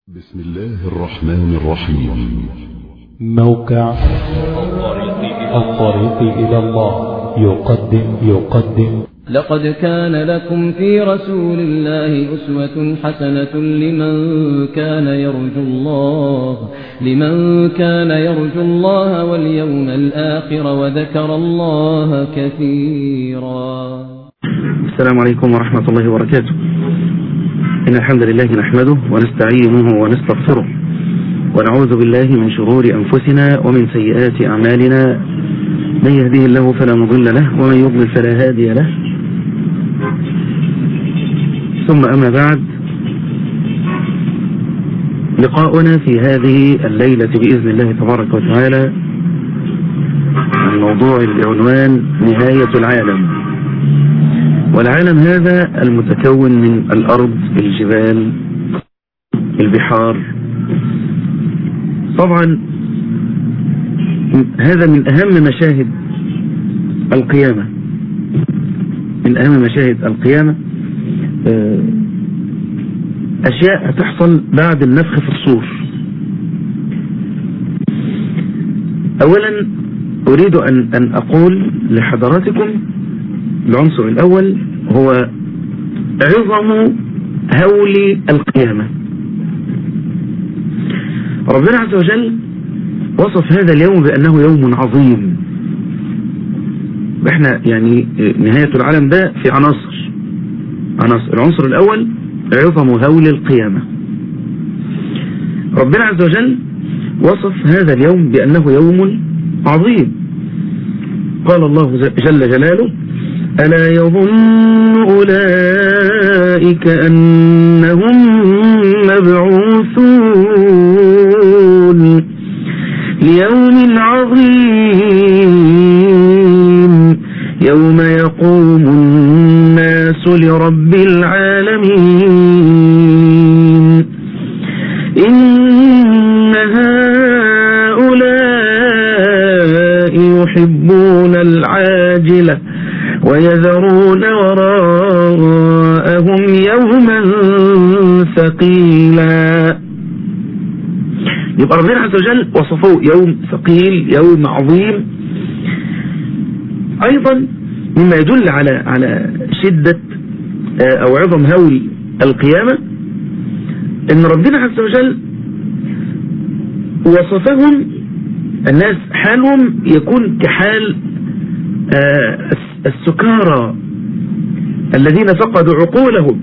بسم الله الرحمن الرحيم موقع الطريق إلى الله يقدم يقدم لقد كان لكم في رسول الله أسوة حسنة لمن كان يرجو الله لمن كان يرجو الله واليوم الآخر وذكر الله كثيرا السلام عليكم ورحمة الله وبركاته إن الحمد لله نحمده ونستعينه ونستغفره ونعوذ بالله من شرور أنفسنا ومن سيئات أعمالنا من يهديه الله فلا مضل له ومن يضلل فلا هادي له ثم أما بعد لقاؤنا في هذه الليلة بإذن الله تبارك وتعالى عن موضوع بعنوان نهاية العالم والعالم هذا المتكون من الأرض الجبال البحار طبعا هذا من أهم مشاهد القيامة من أهم مشاهد القيامة أشياء تحصل بعد النفخ في الصور أولا أريد أن, أن أقول لحضراتكم العنصر الأول هو عظم هول القيامة ربنا عز وجل وصف هذا اليوم بأنه يوم عظيم احنا يعني نهاية العالم ده في عناصر عناصر العنصر الأول عظم هول القيامة ربنا عز وجل وصف هذا اليوم بأنه يوم عظيم قال الله جل جلاله ألا يظن أولئك أنهم مبعوثون ليوم عظيم يوم يقوم الناس لرب العالمين إن هؤلاء يحبون العاجلة ويذرون وراءهم يوما ثقيلا يبقى ربنا عز وجل وصفه يوم ثقيل يوم عظيم ايضا مما يدل على على شدة او عظم هول القيامة ان ربنا عز وجل وصفهم الناس حالهم يكون كحال السكارى الذين فقدوا عقولهم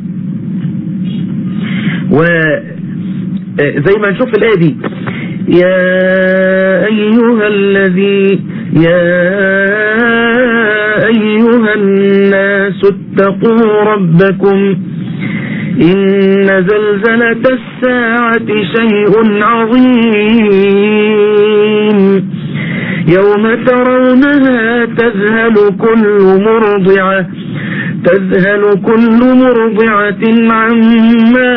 وزي ما نشوف في الآية دي يا أيها الذي يا أيها الناس اتقوا ربكم إن زلزلة الساعة شيء عظيم يوم ترونها تذهل كل مرضعة تذهل كل مرضعة عما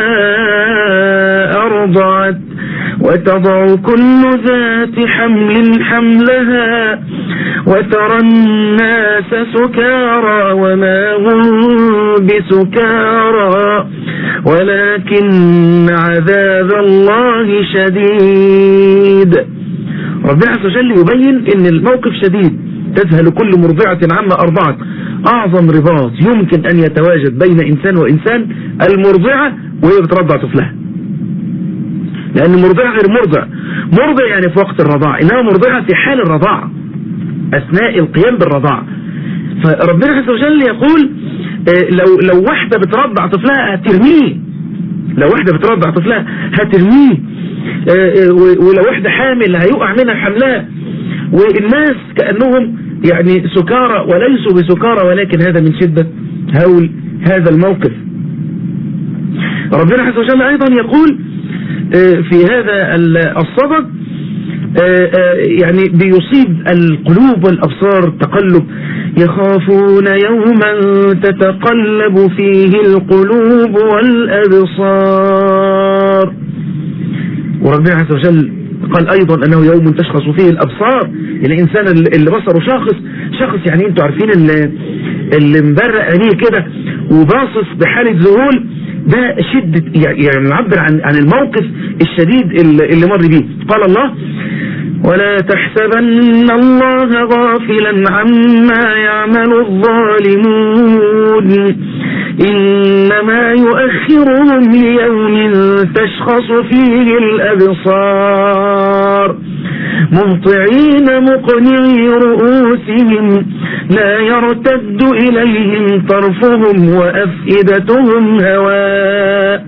أرضعت وتضع كل ذات حمل حملها وترى الناس سكارى وما هم بسكارى ولكن عذاب الله شديد ربنا عز وجل يبين ان الموقف شديد تذهل كل مرضعة عما أرضعت أعظم رباط يمكن أن يتواجد بين إنسان وإنسان المرضعة وهي بترضع طفلها لأن المرضعة غير مرضع مرضع يعني في وقت الرضاع إنها مرضعة في حال الرضاعة أثناء القيام بالرضاعة فربنا عز وجل يقول لو لو واحدة بترضع طفلها هترميه لو واحدة بترضع طفلها هترميه ولو واحدة حامل هيقع منها حملها والناس كأنهم يعني سكارى وليسوا بسكارى ولكن هذا من شدة هول هذا الموقف ربنا عز وجل أيضا يقول في هذا الصدد يعني بيصيب القلوب والأبصار تقلب يخافون يوما تتقلب فيه القلوب والأبصار وربنا عز وجل قال ايضا انه يوم تشخص فيه الابصار الانسان اللي بصره شاخص شخص يعني انتوا عارفين اللي, اللي مبرق عينيه كده وباصص بحالة ذهول ده شدة يعني نعبر عن عن الموقف الشديد اللي اللي مر بيه قال الله ولا تحسبن الله غافلا عما يعمل الظالمون إنما يؤخرهم ليوم تشخص فيه الأبصار مهطعين مقنعي رؤوسهم لا يرتد إليهم طرفهم وأفئدتهم هواء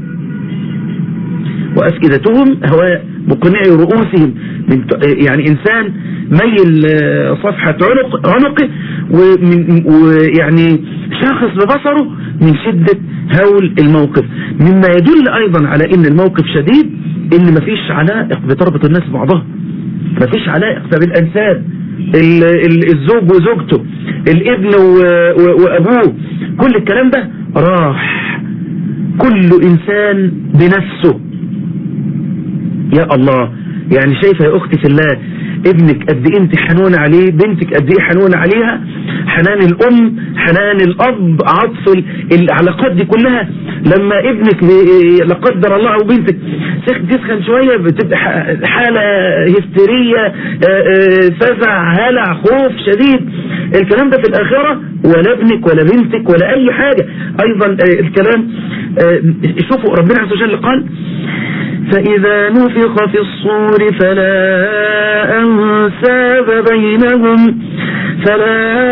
وأفئدتهم هواء مقنعي رؤوسهم من يعني إنسان ميل صفحة عنق عنقه ومن- ويعني شاخص ببصره من شدة هول الموقف مما يدل أيضا على أن الموقف شديد أن مفيش علائق بتربط الناس بعضها مفيش علائق طب الأنساب ال- ال- الزوج وزوجته الابن و- و- وأبوه كل الكلام ده راح كل إنسان بنفسه يا الله يعني شايفة يا أختي في الله ابنك قد إيه انت حنون عليه بنتك قد ايه حنون عليها حنان الأم حنان الأب عطف ال- العلاقات دي كلها لما ابنك بي- لا قدر الله أو بنتك سخ- تسخن شوية بتبقى ح- حالة هستيرية آه، آه، فزع هلع خوف شديد الكلام ده في الآخرة ولا ابنك ولا بنتك ولا أي حاجة أيضا آه، الكلام آه، شوفوا ربنا عز وجل قال فإذا نفخ في الصور فلا أنساب بينهم فلا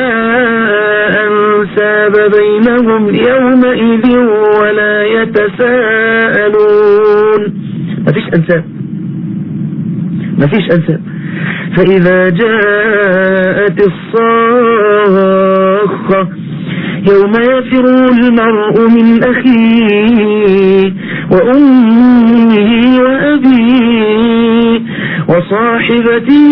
أنساب بينهم يومئذ ولا يتساءلون مفيش أنساب مفيش أنساب فإذا جاءت الصاخة يوم يفر المرء من أخيه وأمه وأبيه وصاحبته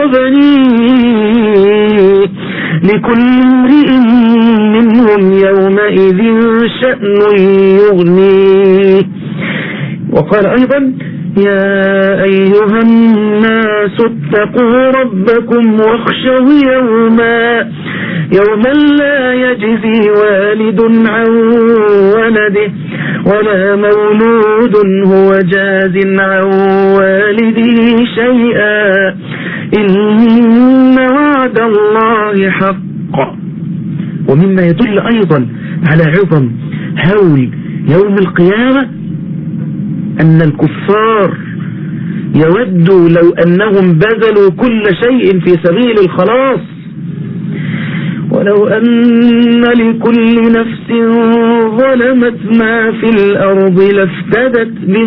وبنيه لكل امرئ منهم يومئذ شأن يغنيه وقال أيضا يا أيها الناس اتقوا ربكم واخشوا يوما يوما لا يجزي والد عن ولده ولا مولود هو جاز عن والده شيئا إن وعد الله حق ومما يدل أيضا على عظم هول يوم القيامة أن الكفار يودوا لو أنهم بذلوا كل شيء في سبيل الخلاص ولو أن لكل نفس ظلمت ما في الأرض لافتدت به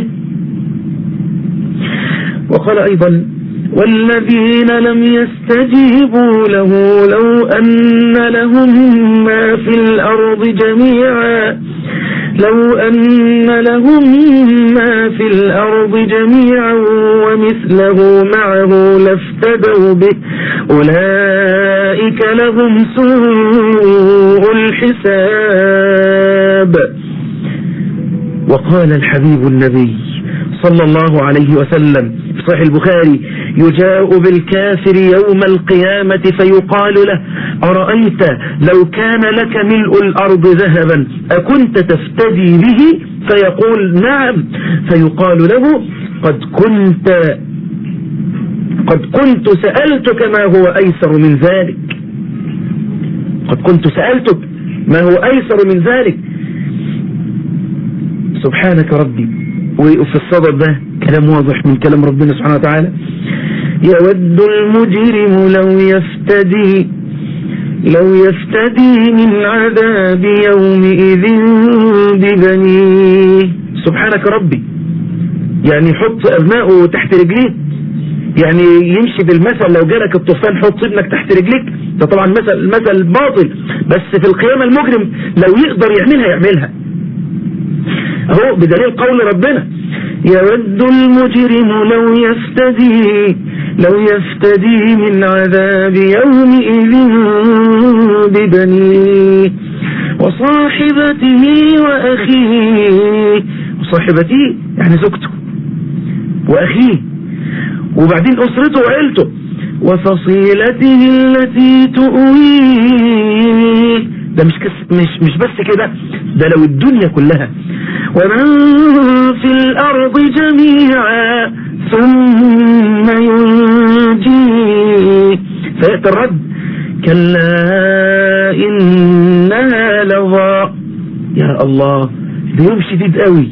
وقال أيضا والذين لم يستجيبوا له لو أن لهم ما في الأرض جميعا لو أن لهم ما في الأرض جميعا ومثله معه لافتدوا به أولئك لهم سوء الحساب وقال الحبيب النبي صلى الله عليه وسلم في صحيح البخاري يجاء بالكافر يوم القيامة فيقال له أرأيت لو كان لك ملء الأرض ذهبا أكنت تفتدي به فيقول نعم فيقال له قد كنت قد كنت سألتك ما هو أيسر من ذلك قد كنت سألتك ما هو أيسر من ذلك سبحانك ربي وفي الصدد ده كلام واضح من كلام ربنا سبحانه وتعالى يود المجرم لو يفتدي لو يفتدي من عذاب يومئذ ببنيه سبحانك ربي يعني يحط أبنائه تحت رجليه يعني يمشي بالمثل لو جالك الطوفان حط ابنك تحت رجليك ده طبعا مثل المثل باطل بس في القيامة المجرم لو يقدر يعملها يعملها اهو بدليل قول ربنا يود المجرم لو يفتدي لو يفتدي من عذاب يومئذ ببنيه وصاحبته وأخيه وصاحبته يعني زوجته وأخيه وبعدين أسرته وعيلته وفصيلته التي تؤويه ده مش كس مش مش بس كده ده لو الدنيا كلها ومن في الأرض جميعا ثم ينجيه فيأتي الرد كلا إنها لظى يا الله ده يوم شديد قوي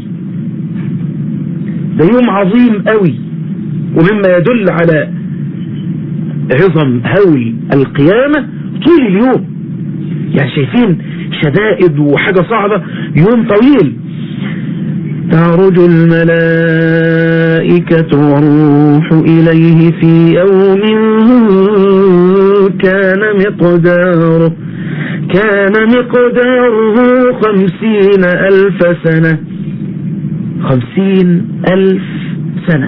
ده يوم عظيم قوي ومما يدل على عظم هول القيامة طول اليوم يعني شايفين شدائد وحاجة صعبة يوم طويل تعرج الملائكة والروح إليه في يوم كان مقداره كان مقداره خمسين ألف سنة خمسين ألف سنة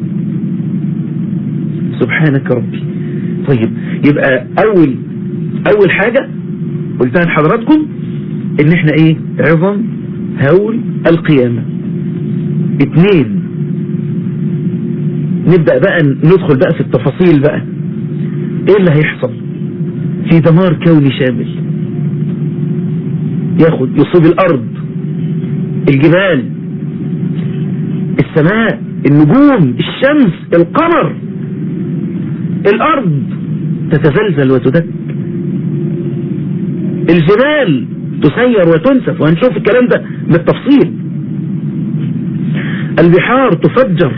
سبحانك ربي طيب يبقى أول أول حاجة قلتها لحضراتكم إن إحنا إيه عظم هول القيامة اتنين نبدأ بقى ندخل بقى في التفاصيل بقى ايه اللي هيحصل في دمار كوني شامل ياخد يصيب الارض الجبال السماء النجوم الشمس القمر الارض تتزلزل وتدك الجبال تسير وتنسف وهنشوف الكلام ده بالتفصيل البحار تفجر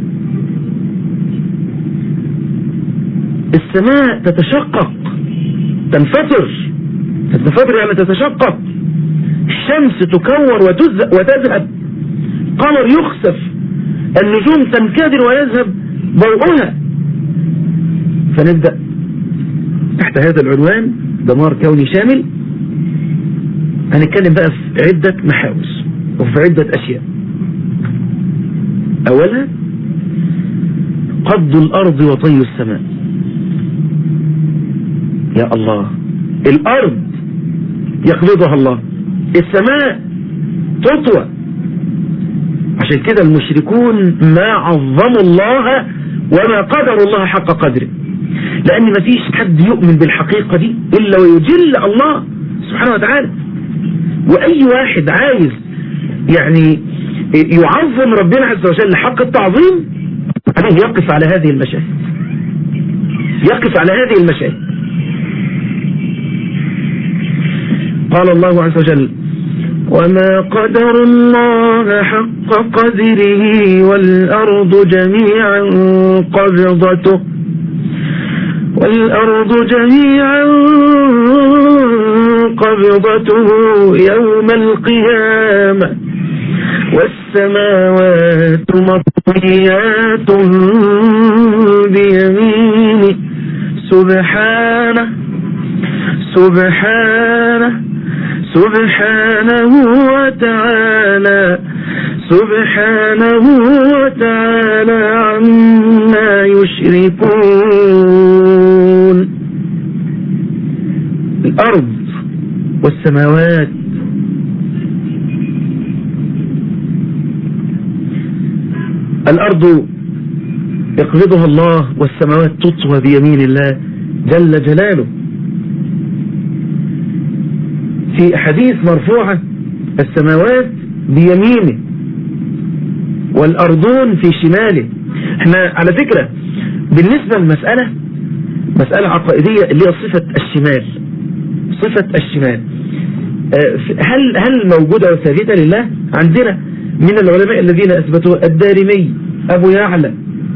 السماء تتشقق تنفطر تنفطر يعني تتشقق الشمس تكور وتذهب قمر يخسف النجوم تنكدر ويذهب ضوءها فنبدأ تحت هذا العنوان دمار كوني شامل هنتكلم بقى في عدة محاوس وفي عدة أشياء أولها قبض الأرض وطي السماء يا الله الأرض يقبضها الله السماء تطوى عشان كده المشركون ما عظموا الله وما قدروا الله حق قدره لأن ما فيش حد يؤمن بالحقيقة دي إلا ويجل الله سبحانه وتعالى وأي واحد عايز يعني يعظم ربنا عز وجل حق التعظيم عليه يقف على هذه المشاهد يقف على هذه المشاهد قال الله عز وجل وما قدر الله حق قدره والأرض جميعا قبضته والأرض جميعا قبضته يوم القيامة والسماوات مطويات بيمينه سبحانه سبحانه سبحانه وتعالى سبحانه وتعالى عما يشركون الأرض والسماوات الأرض يقبضها الله والسماوات تطوى بيمين الله جل جلاله في أحاديث مرفوعة السماوات بيمينه والأرضون في شماله احنا على فكرة بالنسبة للمسألة مسألة عقائدية اللي هي صفة الشمال صفة الشمال هل هل موجودة وثابتة لله عندنا من العلماء الذين أثبتوا الدارمي أبو يعلى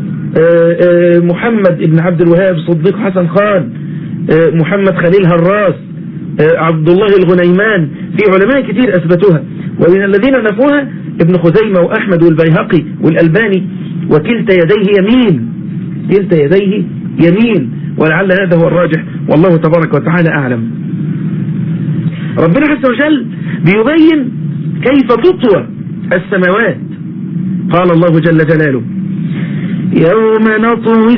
محمد ابن عبد الوهاب صديق حسن خان محمد خليل هراس عبد الله الغنيمان في علماء كتير أثبتوها ومن الذين نفوها ابن خزيمة وأحمد والبيهقي والألباني وكلتا يديه يمين كلتا يديه يمين ولعل هذا هو الراجح والله تبارك وتعالى أعلم ربنا عز وجل بيبين كيف تطوى السماوات قال الله جل جلاله يوم نطوي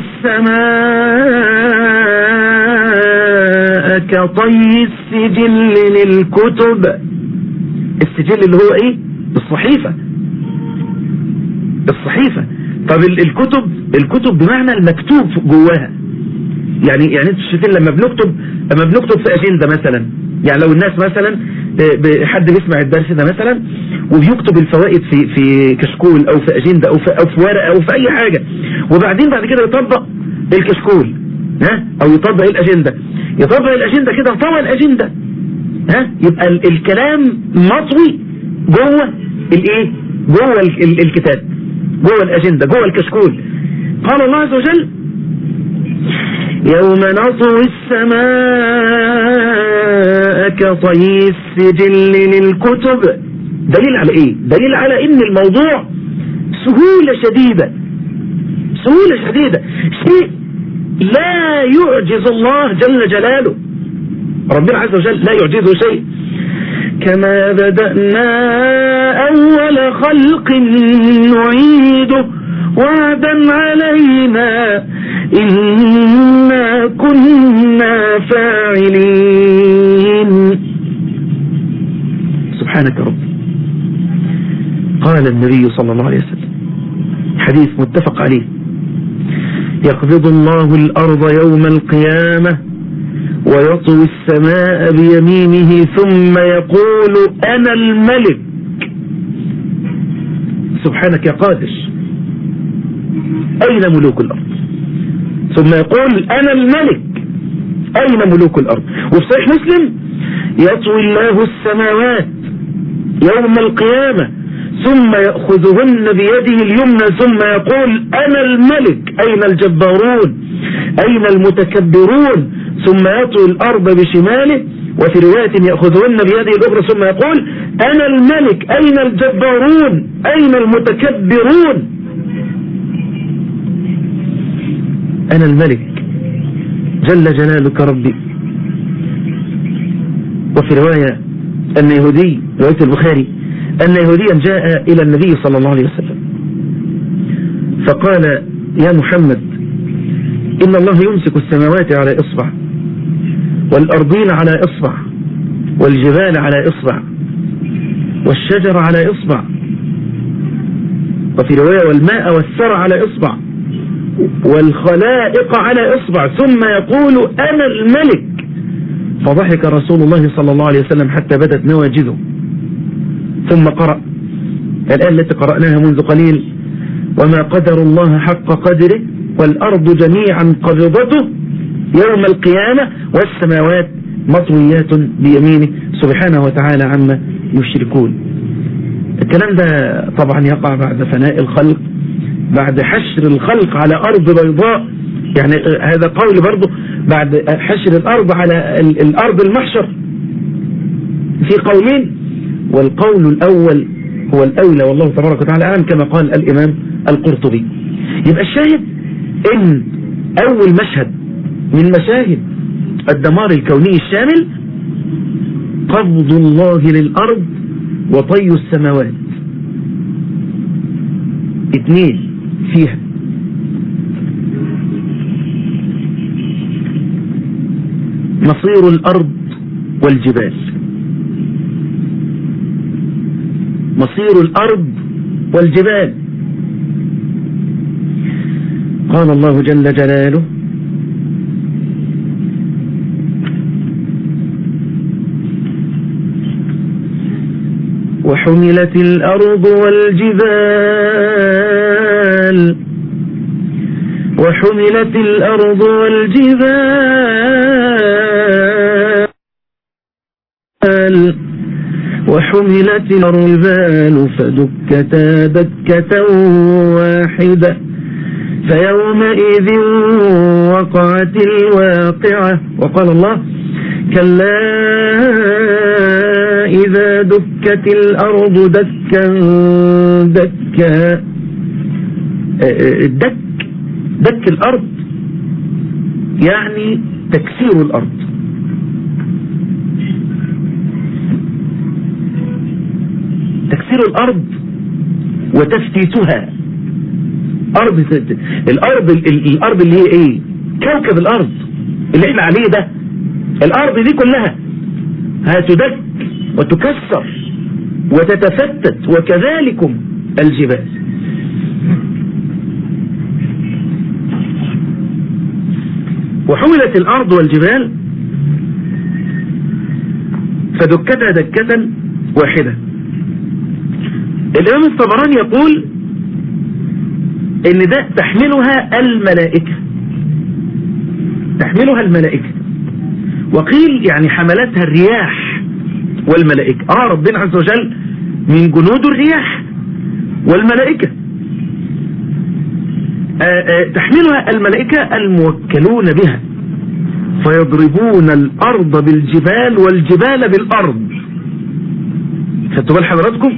السماء كطي السجل للكتب السجل اللي هو ايه الصحيفة الصحيفة طب الكتب الكتب بمعنى المكتوب جواها يعني يعني انتوا شايفين لما بنكتب لما بنكتب في اجنده مثلا يعني لو الناس مثلا ب- حد بيسمع الدرس ده مثلا وبيكتب الفوائد في في كشكول او في اجنده او في او في ورقه او في اي حاجه وبعدين بعد كده يطبق الكشكول ها او يطبق الاجنده يطبق الاجنده كده طوى الاجنده ها يبقى ال- الكلام مطوي جوه الايه جوه ال- ال- الكتاب جوه الاجنده جوه الكشكول قال الله عز وجل يوم نطوي السماء كطي السجل للكتب دليل على ايه دليل على ان الموضوع سهولة شديدة سهولة شديدة شيء لا يعجز الله جل جلاله ربنا عز وجل لا يعجزه شيء كما بدأنا أول خلق نعيده وعدا علينا إنا كنا فاعلين سبحانك رب قال النبي صلى الله عليه وسلم حديث متفق عليه يقبض الله الأرض يوم القيامة ويطوي السماء بيمينه ثم يقول أنا الملك سبحانك يا قادر أين ملوك الأرض ثم يقول أنا الملك أين ملوك الأرض وفي صحيح مسلم يطوي الله السماوات يوم القيامة ثم يأخذهن بيده اليمنى ثم يقول أنا الملك أين الجبارون أين المتكبرون ثم يطوي الأرض بشماله وفي رواية يأخذهن بيده الأخرى ثم يقول أنا الملك أين الجبارون أين المتكبرون أنا الملك جل جلالك ربي وفي رواية أن يهودي رواية البخاري أن يهوديا جاء إلى النبي صلى الله عليه وسلم فقال يا محمد إن الله يمسك السماوات على إصبع والأرضين على إصبع والجبال على إصبع والشجر على إصبع وفي رواية والماء والثرى على إصبع والخلائق على إصبع ثم يقول أنا الملك فضحك رسول الله صلى الله عليه وسلم حتى بدت نواجذه ثم قرأ الآية التي قرأناها منذ قليل وما قدر الله حق قدره والأرض جميعا قبضته يوم القيامة والسماوات مطويات بيمينه سبحانه وتعالى عما يشركون الكلام ده طبعا يقع بعد فناء الخلق بعد حشر الخلق على أرض بيضاء يعني هذا قول برضه بعد حشر الأرض على ال- الأرض المحشر في قولين والقول الأول هو الأولى والله تبارك وتعالى أعلم كما قال الإمام القرطبي يبقى الشاهد إن أول مشهد من مشاهد الدمار الكوني الشامل قبض الله للأرض وطي السماوات اثنين فيها مصير الأرض والجبال مصير الأرض والجبال قال الله جل جلاله وحملت الأرض والجبال وحملت الأرض والجبال وحملت الجبال فدكتا دكة واحدة فيومئذ وقعت الواقعة وقال الله كلا إذا دكت الأرض دكا دكا الدك دك الأرض يعني تكسير الأرض تكسير الأرض وتفتيتها أرض الأرض الأرض اللي هي إيه كوكب الأرض اللي احنا عليه ده الأرض دي كلها هتدك وتكسر وتتفتت وكذلكم الجبال وحملت الأرض والجبال فدكتها دكة واحدة الإمام الطبراني يقول إن ده تحملها الملائكة تحملها الملائكة وقيل يعني حملتها الرياح والملائكة آه ربنا عز وجل من جنود الرياح والملائكة آآ آآ تحملها الملائكة الموكلون بها فيضربون الأرض بالجبال والجبال بالأرض خدتوا بال حضراتكم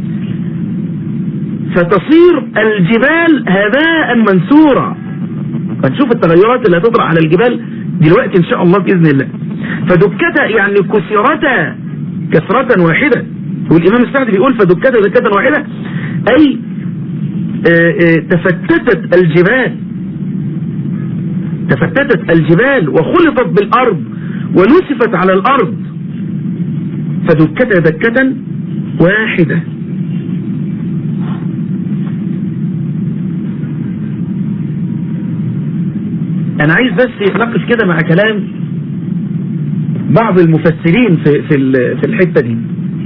فتصير الجبال هباء منثورا هنشوف التغيرات اللي هتطرح على الجبال دلوقتي ان شاء الله بإذن الله فدكتا يعني كسرتا كسرة واحدة والإمام السعدي بيقول فدكتا دكة واحدة أي آآ آآ تفتتت الجبال تفتتت الجبال وخلطت بالأرض ونسفت على الأرض فدكتا دكة واحدة أنا عايز بس نقف كده مع كلام بعض المفسرين في في في الحتة دي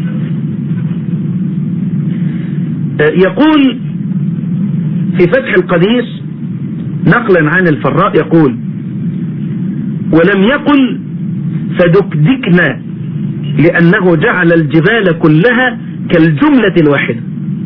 يقول في فتح القدير نقلا عن الفراء يقول ولم يقل فدكدكنا لأنه جعل الجبال كلها كالجملة الواحدة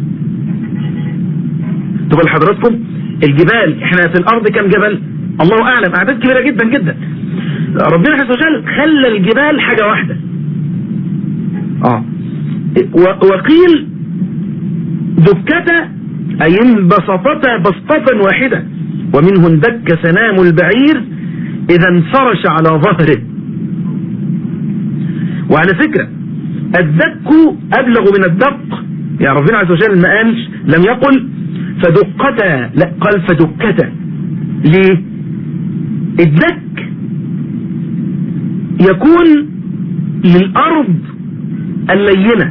طب لحضراتكم الجبال احنا في الأرض كم جبل الله أعلم أعداد كبيرة جدا جدا ربنا عز وجل خلى الجبال حاجة واحدة آه وقيل دكتا أي انبسطتا بسطة واحدة ومنه اندك سنام البعير إذا انفرش على ظهره وعلى فكرة الدك أبلغ من الدق يعني ربنا عز وجل ما قالش لم يقل فدقتا لا قال فدكتا ليه الدك يكون للأرض اللينة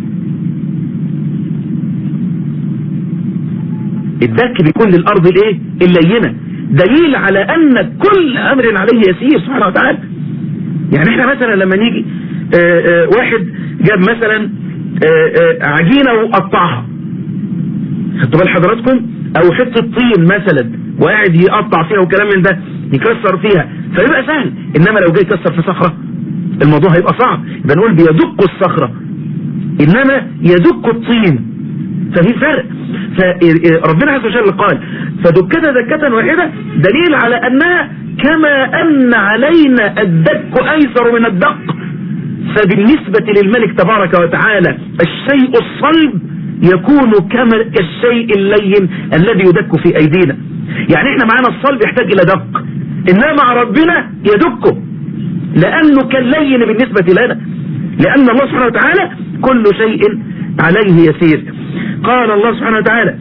الدك بيكون للأرض الايه اللينة دليل على أن كل أمر عليه يسير سبحانه وتعالى يعني احنا مثلا لما نيجي اه اه واحد جاب مثلا اه عجينة وقطعها خدتوا بال حضراتكم او حتة طين مثلا وقاعد يقطع فيها وكلام من ده يكسر فيها فيبقى سهل انما لو جاي يكسر في صخرة الموضوع هيبقى صعب يبقى نقول بيدق الصخرة انما يدق الطين ففي فرق فربنا عز وجل قال فدكتها دكة واحدة دليل على انها كما ان علينا الدك ايسر من الدق فبالنسبة للملك تبارك وتعالى الشيء الصلب يكون كما الشيء اللين الذي يدك في ايدينا يعني احنا معانا الصلب يحتاج الى دق انما مع ربنا يدكه لانه كاللين بالنسبة لنا لان الله سبحانه وتعالى كل شيء عليه يسير قال الله سبحانه وتعالى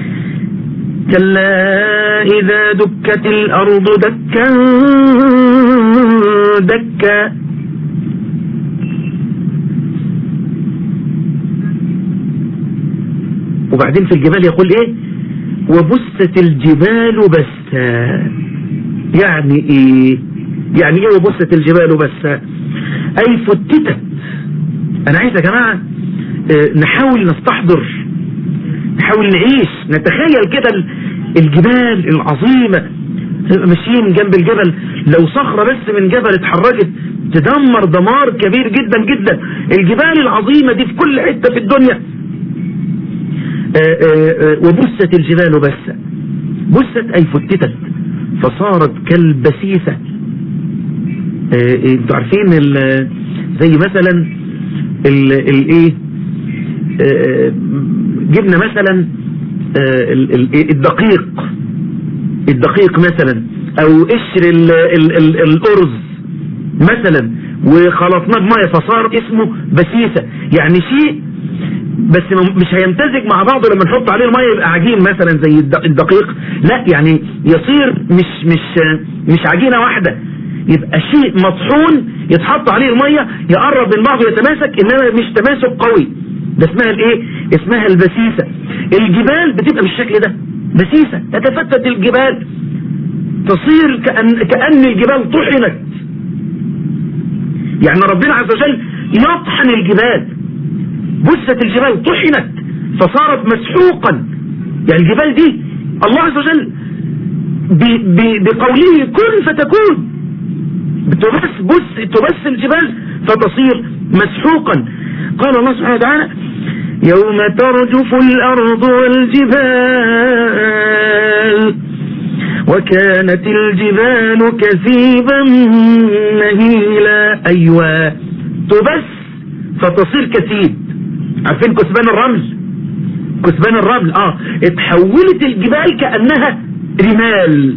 كلا إذا دكت الأرض دكا دكا وبعدين في الجبال يقول ايه وبست الجبال بسا يعني ايه يعني ايه وبست الجبال بسا اي فتتت انا عايز يا جماعة اه نحاول نستحضر نحاول نعيش نتخيل كده الجبال العظيمة ماشيين جنب الجبل لو صخرة بس من جبل اتحركت تدمر دمار كبير جدا جدا الجبال العظيمة دي في كل حتة في الدنيا اه اه وبست الجبال بسا بست اي فتتت فصارت كالبسيسة انتوا عارفين زي مثلا الايه جبنا مثلا الدقيق الدقيق مثلا او قشر الارز مثلا وخلطناه بميه فصار اسمه بسيسة يعني شيء بس مش هيمتزج مع بعضه لما نحط عليه الميه يبقى عجين مثلا زي الدقيق لا يعني يصير مش مش مش عجينه واحده يبقى شيء مطحون يتحط عليه الميه يقرب من بعضه يتماسك انما مش تماسك قوي ده اسمها الايه اسمها البسيسة الجبال بتبقى بالشكل ده بسيسة تتفتت الجبال تصير كأن, كأن الجبال طحنت يعني ربنا عز وجل يطحن الجبال بست الجبال طحنت فصارت مسحوقا يعني الجبال دي الله عز وجل بقوله كن فتكون تبس بس تبس الجبال فتصير مسحوقا قال الله سبحانه وتعالى يوم ترجف الأرض والجبال وكانت الجبال كثيبا مهيلا أيوة تبس فتصير كثيب عارفين كثبان الرمل كثبان الرمل اه اتحولت الجبال كأنها رمال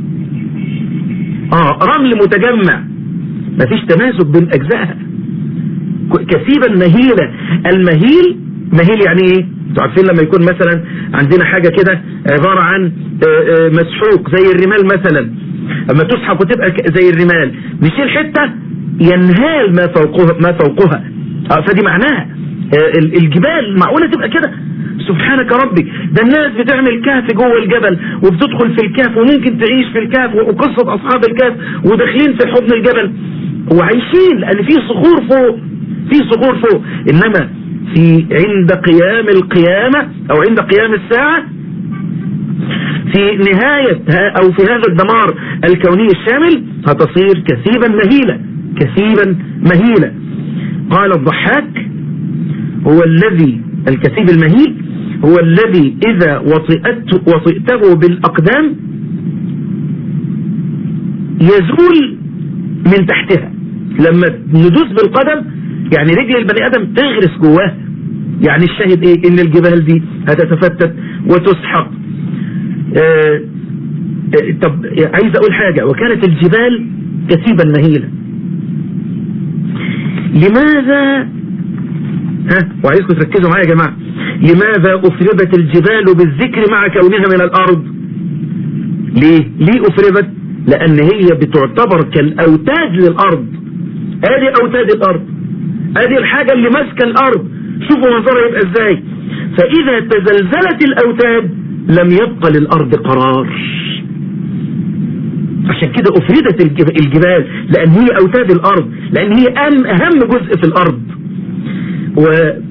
اه رمل متجمع مفيش تماسك بين اجزائها كثيبا مهيلة المهيل مهيل يعني ايه انتوا عارفين لما يكون مثلا عندنا حاجة كده عبارة عن مسحوق زي الرمال مثلا اما تسحق وتبقى زي الرمال نشيل حتة ينهال ما فوقها ما فوقها فدي معناها الجبال معقولة تبقى كده سبحانك ربي ده الناس بتعمل كهف جوه الجبل وبتدخل في الكهف وممكن تعيش في الكهف وقصة أصحاب الكهف وداخلين في حضن الجبل وعايشين لأن في صخور فوق في صخور فوق إنما في عند قيام القيامة أو عند قيام الساعة في نهاية أو في هذا الدمار الكوني الشامل هتصير كثيبا مهيلة كثيبا مهيلة قال الضحاك هو الذي الكثيب المهيل هو الذي إذا وطئت وطئته بالأقدام يزول من تحتها لما ندوس بالقدم يعني رجل البني آدم تغرس جواه يعني الشاهد ايه ان الجبال دي هتتفتت وتسحق آه آه طب عايز اقول حاجة وكانت الجبال كثيبا مهيلة لماذا ها وعايزكم تركزوا معايا يا جماعة لماذا أفربت الجبال بالذكر مع كونها من الأرض ليه ليه أفربت لأن هي بتعتبر كالأوتاد للأرض ادي أوتاد الأرض ادي الحاجة اللي ماسكة الأرض شوفوا منظرها يبقى ازاي فإذا تزلزلت الأوتاد لم يبقى للأرض قرار عشان كده أفردت الجبال لأن هي أوتاد الأرض لأن هي أهم جزء في الأرض و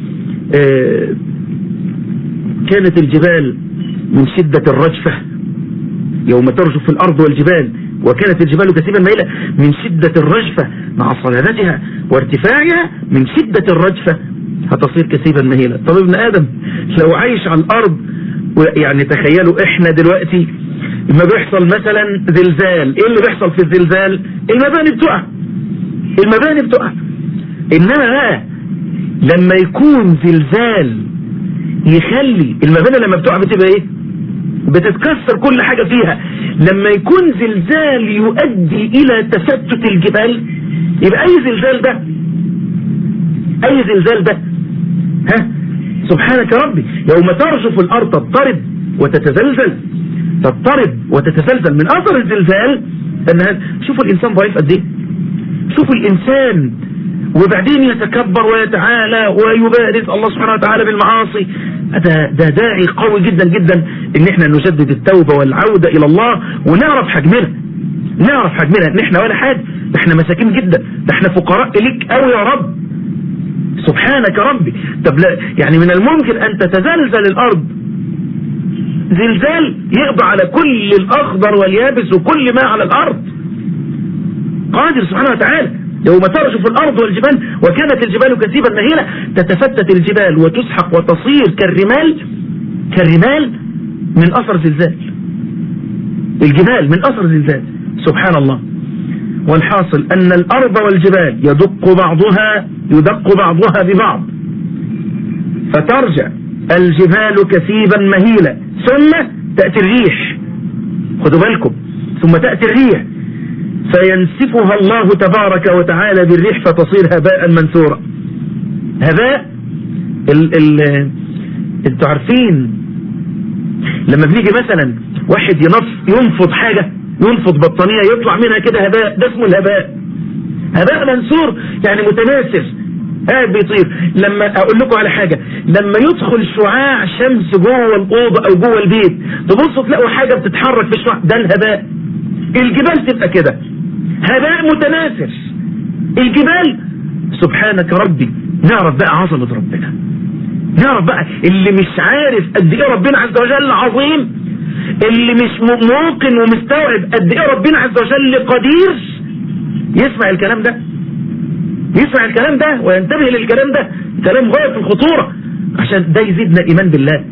كانت الجبال من شدة الرجفة يوم ترجف الأرض والجبال وكانت الجبال كثيبا ميلة من شدة الرجفة مع صلابتها وارتفاعها من شدة الرجفة هتصير كثيبا مهيلة طب ابن آدم لو عايش على الأرض يعني تخيلوا احنا دلوقتي لما بيحصل مثلا زلزال ايه اللي بيحصل في الزلزال المباني بتقع المباني بتقع انما بقى لما يكون زلزال يخلي المباني لما بتقع بتبقى ايه بتتكسر كل حاجة فيها لما يكون زلزال يؤدي الى تفتت الجبال يبقى اي زلزال ده اي زلزال ده ها سبحانك ربي يوم ترجف الارض تضطرب وتتزلزل تضطرب وتتزلزل من اثر الزلزال ان شوفوا الانسان ضعيف قد ايه شوفوا الانسان وبعدين يتكبر ويتعالى ويبارز الله سبحانه وتعالى بالمعاصي ده, ده داعي قوي جدا جدا ان احنا نجدد التوبة والعودة الى الله ونعرف حجمنا نعرف حجمنا ان احنا ولا حاجة ده احنا مساكين جدا ده احنا فقراء اليك قوي يا رب سبحانك ربي طب لا يعني من الممكن ان تتزلزل الارض زلزال يقضى على كل الاخضر واليابس وكل ما على الارض قادر سبحانه وتعالى يوم ترجف الأرض والجبال وكانت الجبال كثيبا مهيلة تتفتت الجبال وتسحق وتصير كالرمال كالرمال من أثر زلزال الجبال من أثر زلزال سبحان الله والحاصل أن الأرض والجبال يدق بعضها يدق بعضها ببعض فترجع الجبال كثيبا مهيلة ثم تأتي الريح خدوا بالكم ثم تأتي الريح فينسفها الله تبارك وتعالى بالريح فتصير هباء منثورا هباء ال ال انتوا عارفين لما بنيجي مثلا واحد ينف ينفض حاجة ينفض بطانية يطلع منها كده هباء ده اسمه الهباء هباء منثور يعني متناثر قاعد بيطير لما اقول لكم على حاجة لما يدخل شعاع شمس جوه الأوضة او جوه البيت تبصوا تلاقوا حاجة بتتحرك في الشعاع ده الهباء الجبال تبقى كده هباء متناثر الجبال سبحانك ربي نعرف بقى عظمة ربنا نعرف بقى اللي مش عارف قد ايه ربنا عز وجل عظيم اللي مش موقن ومستوعب قد ايه ربنا عز وجل قدير يسمع الكلام ده يسمع الكلام ده وينتبه للكلام ده كلام غاية في الخطورة عشان ده يزيدنا ايمان بالله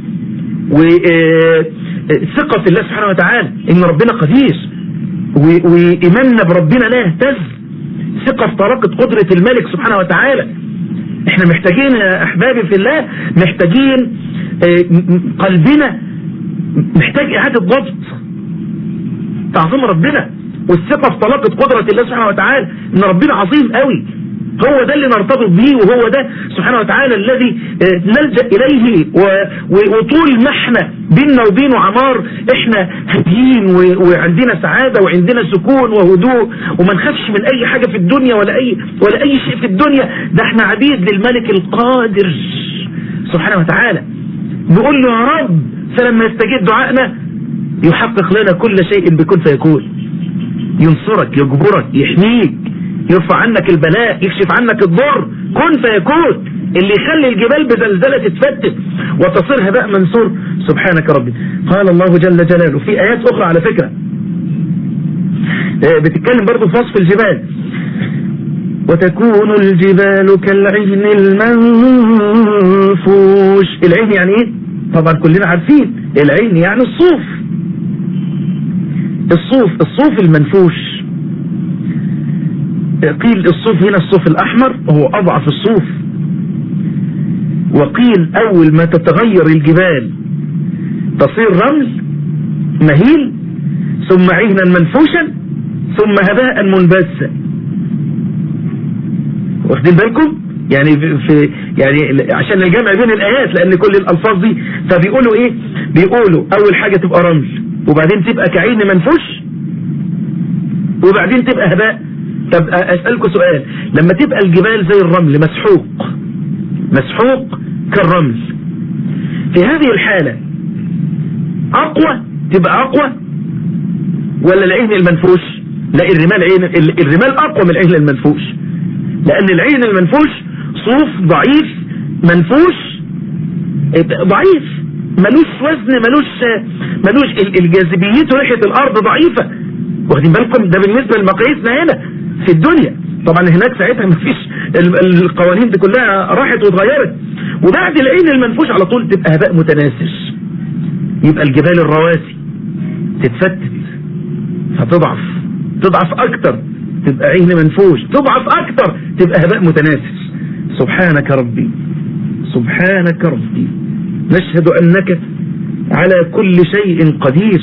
وثقة في الله سبحانه وتعالى ان ربنا قدير وإيماننا بربنا لا يهتز ثقة في طلاقة قدرة الملك سبحانه وتعالى احنا محتاجين يا احبابي في الله محتاجين قلبنا محتاج اعادة ضبط تعظيم ربنا والثقة في طلاقة قدرة الله سبحانه وتعالى ان ربنا عظيم قوي هو ده اللي نرتبط به وهو ده سبحانه وتعالى الذي نلجأ إليه وطول ما احنا بيننا وبينه عمار احنا هاديين وعندنا سعادة وعندنا سكون وهدوء وما نخافش من أي حاجة في الدنيا ولا أي ولا أي شيء في الدنيا ده احنا عبيد للملك القادر سبحانه وتعالى نقول له يا رب فلما يستجيب دعائنا يحقق لنا كل شيء بكل فيكون ينصرك يجبرك يحميك يرفع عنك البلاء يكشف عنك الضر كن فيكون اللي يخلي الجبال بزلزلة تتفتت وتصير هباء منصور سبحانك ربي قال الله جل جلاله في آيات أخرى على فكرة بتتكلم برضو في وصف الجبال وتكون الجبال كالعهن المنفوش العهن يعني ايه طبعا كلنا عارفين العهن يعني الصوف الصوف الصوف المنفوش قيل الصوف هنا الصوف الأحمر وهو أضعف الصوف وقيل أول ما تتغير الجبال تصير رمل مهيل ثم عهنا منفوشا ثم هباء منبسا واخدين بالكم يعني في يعني عشان الجمع بين الآيات لأن كل الألفاظ دي فبيقولوا إيه بيقولوا أول حاجة تبقى رمل وبعدين تبقى كعين منفوش وبعدين تبقى هباء طب أسألكم سؤال لما تبقى الجبال زي الرمل مسحوق مسحوق كالرمل في هذه الحالة أقوى تبقى أقوى ولا العين المنفوش لا الرمال عين الرمال أقوى من العين المنفوش لأن العين المنفوش صوف ضعيف منفوش ضعيف ملوش وزن ملوش ملوش الجاذبيته ناحية الأرض ضعيفة واخدين بالكم ده بالنسبة لمقاييسنا هنا في الدنيا طبعا هناك ساعتها ما فيش القوانين دي كلها راحت واتغيرت وبعد العين المنفوش على طول تبقى هباء متناسر يبقى الجبال الرواسي تتفتت فتضعف تضعف اكتر تبقى عين منفوش تضعف اكتر تبقى هباء متناسر سبحانك ربي سبحانك ربي نشهد انك على كل شيء قدير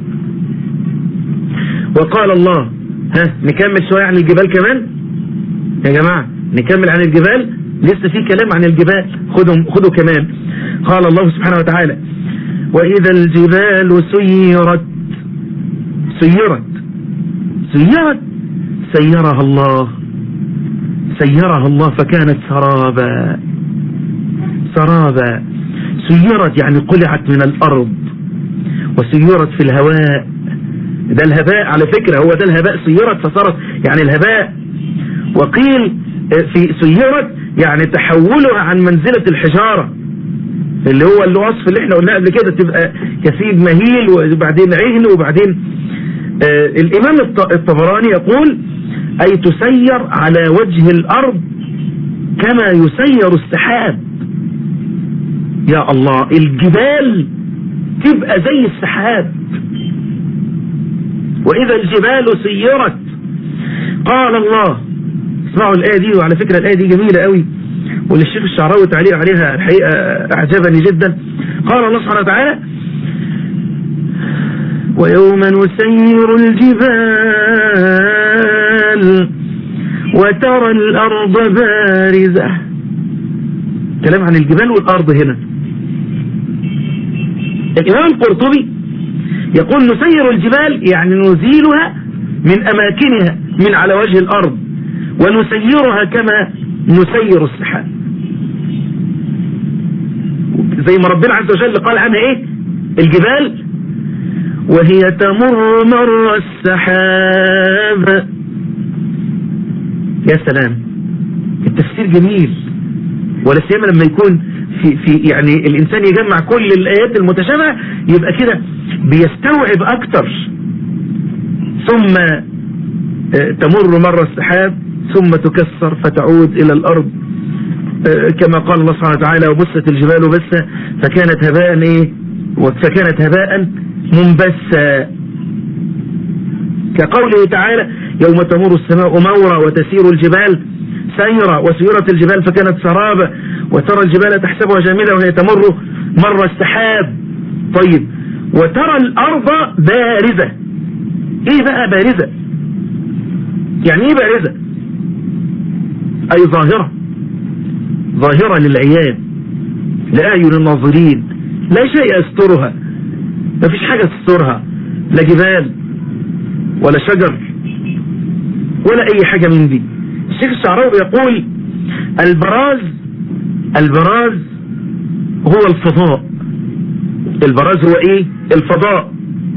وقال الله ها نكمل شوية عن الجبال كمان يا جماعة نكمل عن الجبال لسه في كلام عن الجبال خدوا خدوا كمان قال الله سبحانه وتعالى وإذا الجبال سيرت سيرت سيرت سيرها الله سيرها الله فكانت سرابا سرابا سيرت يعني قلعت من الأرض وسيرت في الهواء ده الهباء على فكرة هو ده الهباء سيرت فصارت يعني الهباء وقيل في سيرت يعني تحولها عن منزلة الحجارة اللي هو الوصف اللي احنا قلناه قبل كده تبقى كثيب مهيل وبعدين عهن وبعدين آه الامام الطبراني يقول اي تسير على وجه الارض كما يسير السحاب يا الله الجبال تبقى زي السحاب وإذا الجبال سيرت قال الله اسمعوا الآية دي وعلى فكرة الآية دي جميلة قوي والشيخ الشعراوي تعليق عليها الحقيقة أعجبني جدا قال الله سبحانه وتعالى ويوم نسير الجبال وترى الأرض بارزة كلام عن الجبال والأرض هنا الإمام القرطبي يقول نسير الجبال يعني نزيلها من أماكنها من على وجه الأرض ونسيرها كما نسير السحاب زي ما ربنا عز وجل قال عنها ايه الجبال وهي تمر مر السحاب يا سلام التفسير جميل ولا سيما لما يكون في, في يعني الإنسان يجمع كل الآيات المتشابهة يبقى كده بيستوعب أكتر ثم آه، تمر مرة السحاب ثم تكسر فتعود إلى الأرض آه، كما قال الله سبحانه وتعالى وبست الجبال بسة فكانت هباء إيه فكانت هباء منبسا كقوله تعالى يوم تمر السماء مورا وتسير الجبال سيرا وسيرت الجبال فكانت سرابا وترى الجبال تحسبها جامدة وهي تمر مر السحاب طيب وترى الأرض بارزة ايه بقى بارزة يعني ايه بارزة اي ظاهرة ظاهرة للعيان لأعين الناظرين لا شيء يسترها ما فيش حاجة تسترها لا جبال ولا شجر ولا اي حاجة من دي الشيخ الشعراوي يقول البراز البراز هو الفضاء البراز هو ايه الفضاء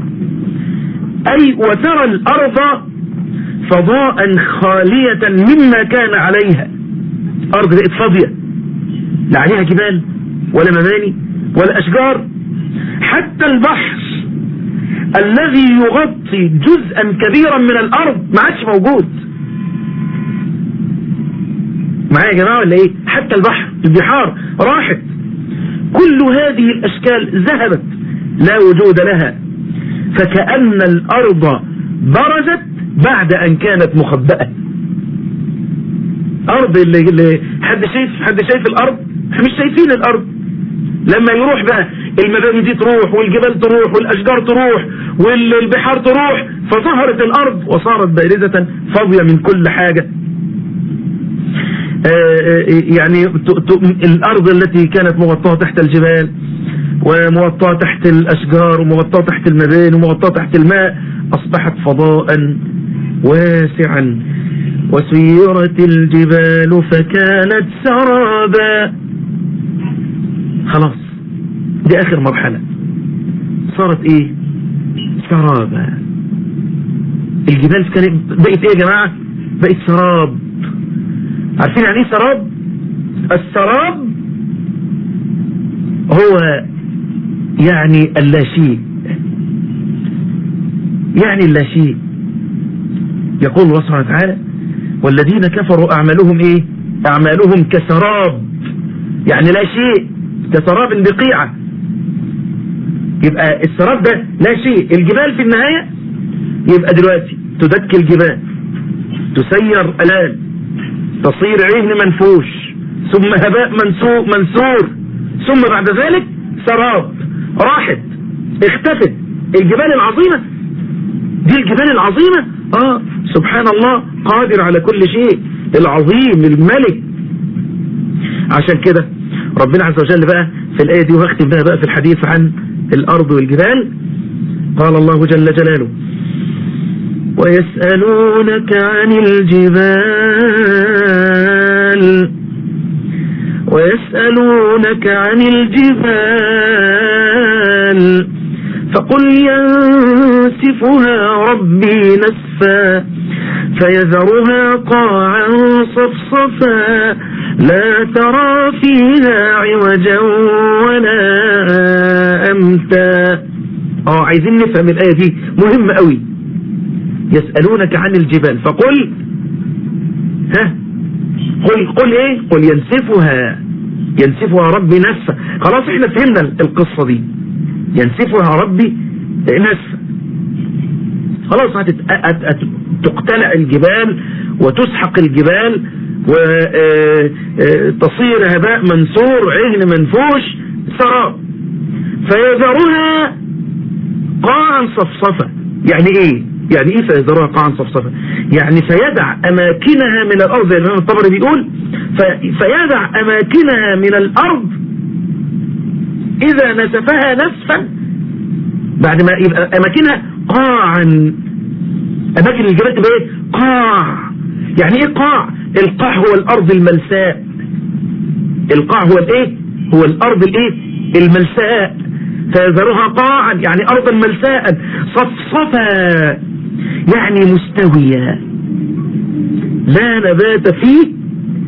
اي وترى الارض فضاء خالية مما كان عليها ارض بقت فاضية لا عليها جبال ولا مباني ولا اشجار حتى البحر الذي يغطي جزءا كبيرا من الارض ما عادش موجود معايا يا جماعة ولا ايه حتى البحر البحار راحت كل هذه الاشكال ذهبت لا وجود لها فكأن الارض برزت بعد ان كانت مخبأة ارض اللي, اللي حد شايف حد شايف الارض احنا مش شايفين الارض لما يروح بقى المباني دي تروح والجبال تروح والاشجار تروح والبحار تروح فظهرت الارض وصارت بارزة فاضية من كل حاجة يعني الارض التي كانت مغطاة تحت الجبال ومغطاة تحت الاشجار ومغطاة تحت المباني ومغطاة تحت الماء اصبحت فضاء واسعا وسيرت الجبال فكانت سرابا خلاص دي اخر مرحلة صارت ايه سرابا الجبال كانت بقت ايه يا جماعة بقت سراب عارفين يعني ايه سراب السراب هو يعني اللاشيء يعني اللاشيء يقول الله سبحانه وتعالى والذين كفروا أعمالهم إيه أعمالهم كسراب يعني لا شيء كسراب بقيعة يبقى السراب ده لا شيء الجبال في النهاية يبقى دلوقتي تدك الجبال تسير ألال تصير عهن منفوش ثم هباء منسوق منثور ثم بعد ذلك سراب راحت اختفت الجبال العظيمة دي الجبال العظيمة اه سبحان الله قادر على كل شيء العظيم الملك عشان كده ربنا عز وجل بقى في الآية دي وهختم بها بقى في الحديث عن الأرض والجبال قال الله جل جلاله ويسألونك عن الجبال ويسألونك عن الجبال فقل ينسفها ربي نسفا فيذرها قاعا صفصفا لا ترى فيها عوجا ولا أمتا اه عايزين نفهم الآية دي مهمة قوي يسألونك عن الجبال فقل ها قل قل ايه قل ينسفها ينسفها ربي نسفا خلاص احنا فهمنا القصة دي ينسفها ربي نسفا خلاص هتقتلع الجبال وتسحق الجبال وتصير هباء منثور عهن منفوش سراب فيذرها قاعا صفصفا يعني ايه يعني ايه سيذرها قاعا صفصفا يعني سيدع اماكنها من الارض زي الامام الطبري بيقول فيدع اماكنها من الارض اذا نسفها نسفا بعد ما يبقى اماكنها قاعا اماكن الجبال تبقى ايه قاع يعني ايه قاع القاع هو الارض الملساء القاع هو الايه هو الارض الايه الملساء فيذرها قاعا يعني ارضا ملساء صفصفا يعني مستوية لا نبات فيه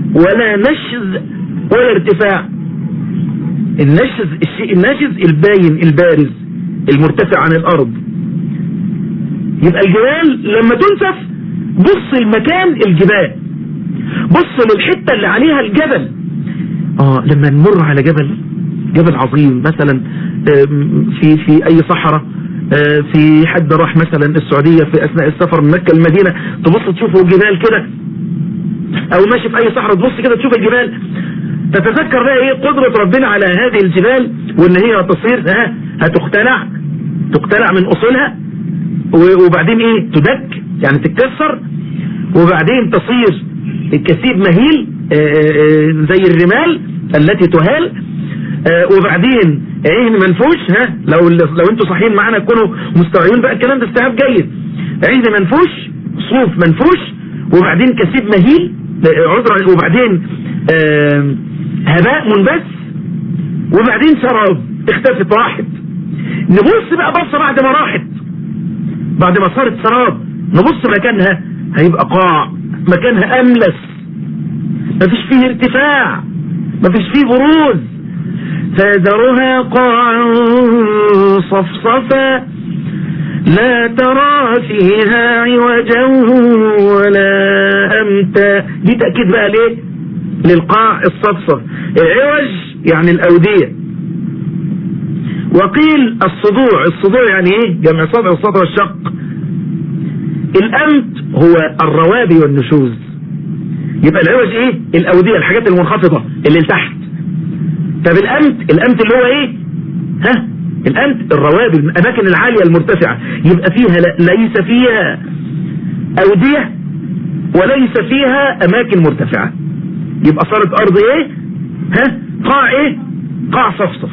ولا نشز ولا ارتفاع النشز الشيء الناشز الباين البارز المرتفع عن الارض يبقى الجبال لما تنسف بص المكان الجبال بص للحتة اللي عليها الجبل اه لما نمر على جبل جبل عظيم مثلا في في اي صحراء في حد راح مثلا السعودية في اثناء السفر من مكة المدينة تبص تشوفوا جبال كده او ماشي في اي صحراء تبص كده تشوف الجبال تتذكر بقى ايه قدرة ربنا على هذه الجبال وان هي تصير ها هتقتلع تقتلع من اصولها وبعدين ايه تدك يعني تتكسر وبعدين تصير كثيب مهيل زي الرمال التي تهال وبعدين عين منفوش ها لو لو انتوا صحيين معانا تكونوا مستوعبين بقى الكلام ده استيعاب جيد عين منفوش صوف منفوش وبعدين كثيب مهيل عذرا وبعدين هباء منبث وبعدين سراب اختفت راحت نبص بقى بصة بعد ما راحت بعد ما صارت سراب نبص مكانها هيبقى قاع مكانها املس مفيش فيه ارتفاع مفيش فيه بروز فيذرها قاعا صفصفا لا ترى فيها عوجا ولا امتا دي تأكيد بقى ليه للقاع الصفصف العوج يعني الاودية وقيل الصدوع الصدوع يعني ايه جمع صدع والصدع والشق الامت هو الروابي والنشوز يبقى العوج ايه الاودية الحاجات المنخفضة اللي لتحت طب الامت الامت اللي هو ايه ها الامت الروابي الاماكن العالية المرتفعة يبقى فيها ليس فيها اودية وليس فيها اماكن مرتفعة يبقى صارت ارض ايه ها قاع ايه قاع صفصف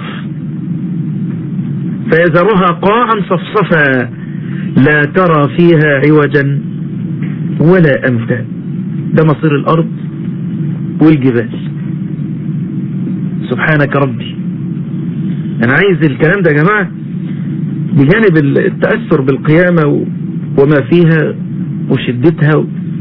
فيذرها قاعا صفصفا لا ترى فيها عوجا ولا امتا ده مصير الارض والجبال سبحانك ربي انا عايز الكلام ده يا جماعة بجانب التأثر بالقيامة وما فيها وشدتها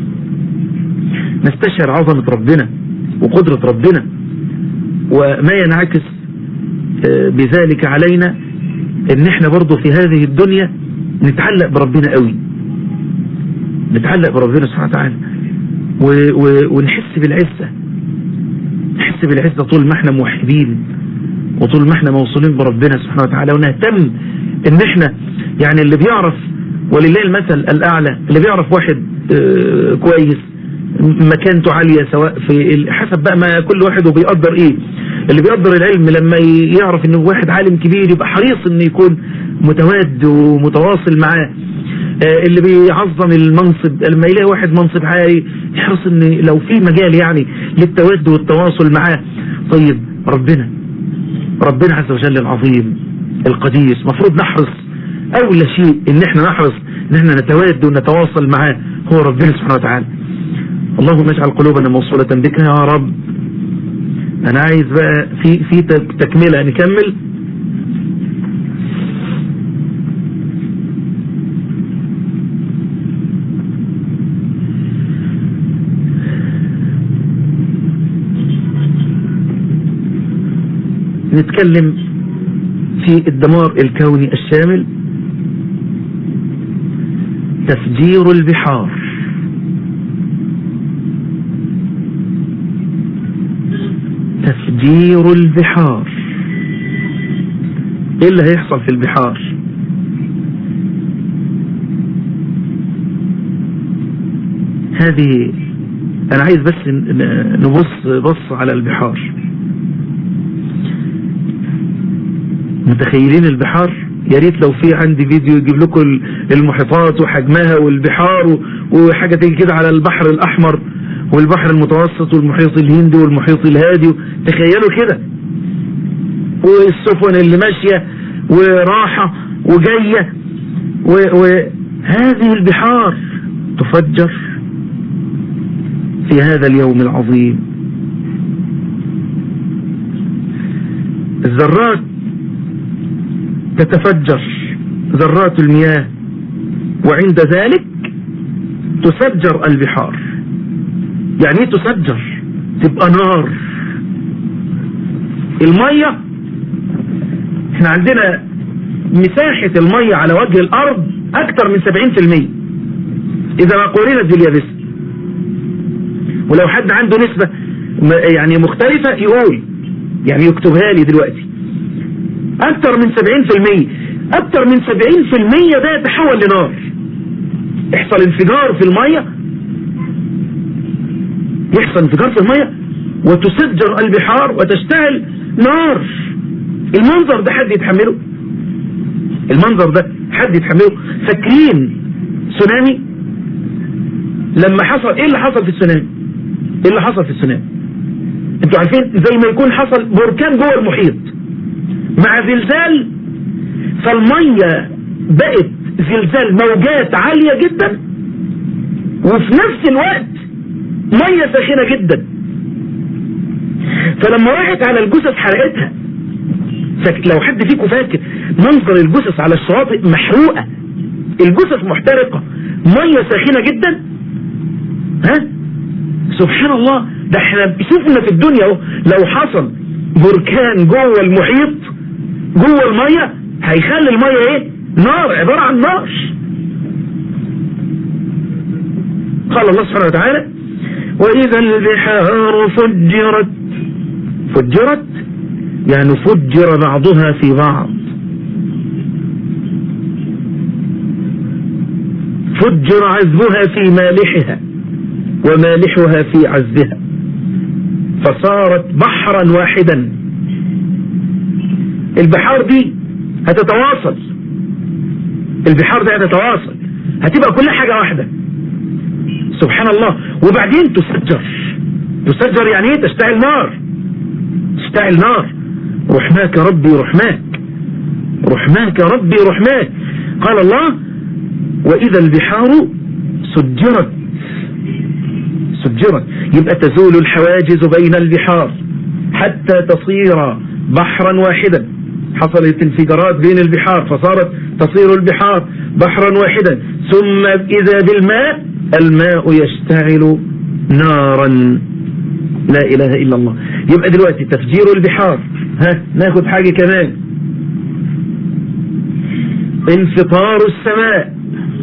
نستشعر عظمة ربنا وقدرة ربنا وما ينعكس بذلك علينا ان احنا برضو في هذه الدنيا نتعلق بربنا قوي نتعلق بربنا سبحانه وتعالى ونحس بالعزة نحس بالعزة طول ما احنا موحدين وطول ما احنا موصولين بربنا سبحانه وتعالى ونهتم ان احنا يعني اللي بيعرف ولله المثل الاعلى اللي بيعرف واحد اه كويس مكانته عالية سواء في حسب بقى ما كل واحد وبيقدر ايه اللي بيقدر العلم لما يعرف انه واحد عالم كبير يبقى حريص انه يكون متواد ومتواصل معاه اللي بيعظم المنصب لما يلاقي واحد منصب عالي يحرص ان لو في مجال يعني للتواد والتواصل معاه طيب ربنا ربنا عز وجل العظيم القديس مفروض نحرص اول شيء ان احنا نحرص ان احنا نتواد ونتواصل معاه هو ربنا سبحانه وتعالى اللهم اجعل قلوبنا موصولة بك يا رب انا عايز بقى في في تكملة نكمل نتكلم في الدمار الكوني الشامل تفجير البحار تفجير البحار ايه اللي هيحصل في البحار هذه انا عايز بس نبص بص على البحار متخيلين البحار يا ريت لو في عندي فيديو يجيب لكم المحيطات وحجمها والبحار وحاجة تيجي كده على البحر الاحمر والبحر المتوسط والمحيط الهندي والمحيط الهادي تخيلوا كده والسفن اللي ماشية وراحة وجاية وهذه البحار تفجر في هذا اليوم العظيم الذرات تتفجر ذرات المياه وعند ذلك تسجر البحار يعني ايه تسجر تبقى نار المية احنا عندنا مساحة المية على وجه الارض اكتر من 70% اذا ما قورنت باليابس ولو حد عنده نسبة يعني مختلفة يقول يعني يكتبها لي دلوقتي اكتر من 70% اكتر من 70% ده يتحول لنار يحصل انفجار في المية يحصل انفجار في المية وتسجر البحار وتشتعل نار المنظر ده حد يتحمله المنظر ده حد يتحمله فاكرين تسونامي لما حصل ايه اللي حصل في التسونامي ايه اللي حصل في التسونامي انتوا عارفين زي ما يكون حصل بركان جوه المحيط مع زلزال فالمية بقت زلزال موجات عالية جدا وفي نفس الوقت مية ساخنة جدا فلما راحت على الجثث حرقتها لو حد فيكم فاكر منظر الجثث على الشواطئ محروقة الجثث محترقة مية ساخنة جدا ها سبحان الله ده احنا شفنا في الدنيا اهو لو حصل بركان جوه المحيط جوه المية هيخلي المية ايه نار عبارة عن نار قال الله سبحانه وتعالى وإذا البحار فجرت فجرت يعني فجر بعضها في بعض فجر عذبها في مالحها ومالحها في عذبها فصارت بحرا واحدا البحار دي هتتواصل البحار دي هتتواصل هتبقى كل حاجة واحدة سبحان الله وبعدين تسجر تسجر يعني ايه تشتعل نار تشتعل نار رحماك ربي رحماك رحماك ربي رحماك قال الله وإذا البحار سجرت سجرت يبقى تزول الحواجز بين البحار حتى تصير بحرا واحدا حصلت انفجارات بين البحار فصارت تصير البحار بحرا واحدا ثم إذا بالماء الماء يشتعل نارا لا إله إلا الله يبقى دلوقتي تفجير البحار ها ناخد حاجة كمان انفطار السماء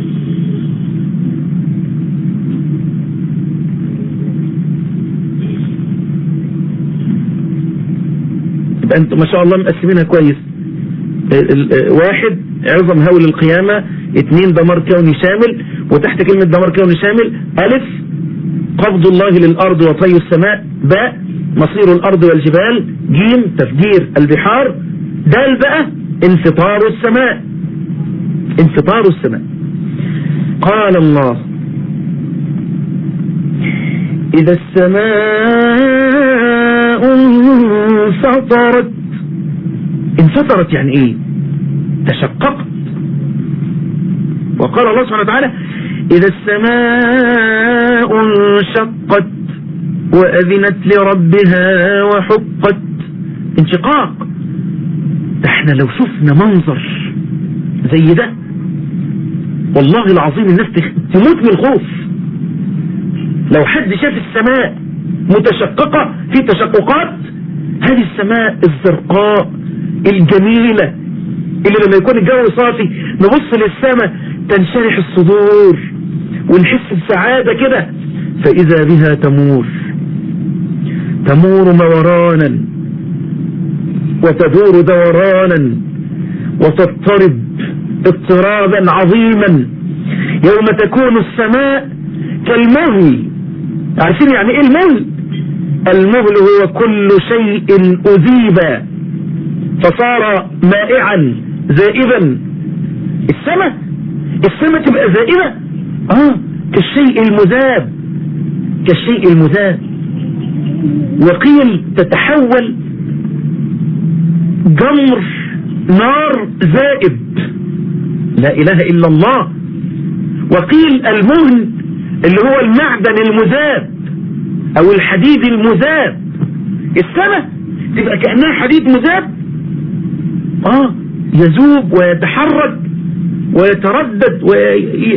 يبقى انتم ما شاء الله مقسمينها كويس واحد عظم هول القيامة اثنين دمار كوني شامل وتحت كلمة دمار كوني شامل ألف قبض الله للأرض وطي السماء باء مصير الأرض والجبال جيم تفجير البحار دال بقى انفطار السماء انفطار السماء قال الله إذا السماء انفطرت انفطرت يعني ايه تشققت وقال الله سبحانه وتعالى إذا السماء انشقت وأذنت لربها وحقت انشقاق احنا لو شفنا منظر زي ده والله العظيم الناس تموت من الخوف لو حد شاف السماء متشققة في تشققات هذه السماء الزرقاء الجميلة اللي لما يكون الجو صافي نبص للسماء تنشرح الصدور ونحس بسعادة كده فإذا بها تمور تمور مورانا وتدور دورانا وتضطرب اضطرابا عظيما يوم تكون السماء كالمهل عارفين يعني ايه المهل المهل هو كل شيء أذيب فصار مائعا زائبا السماء السماء تبقى زائبة اه كالشيء المذاب كالشيء المذاب وقيل تتحول جمر نار زائب لا اله الا الله وقيل المهن اللي هو المعدن المذاب او الحديد المذاب السماء تبقى كأنها حديد مذاب اه يذوب ويتحرك ويتردد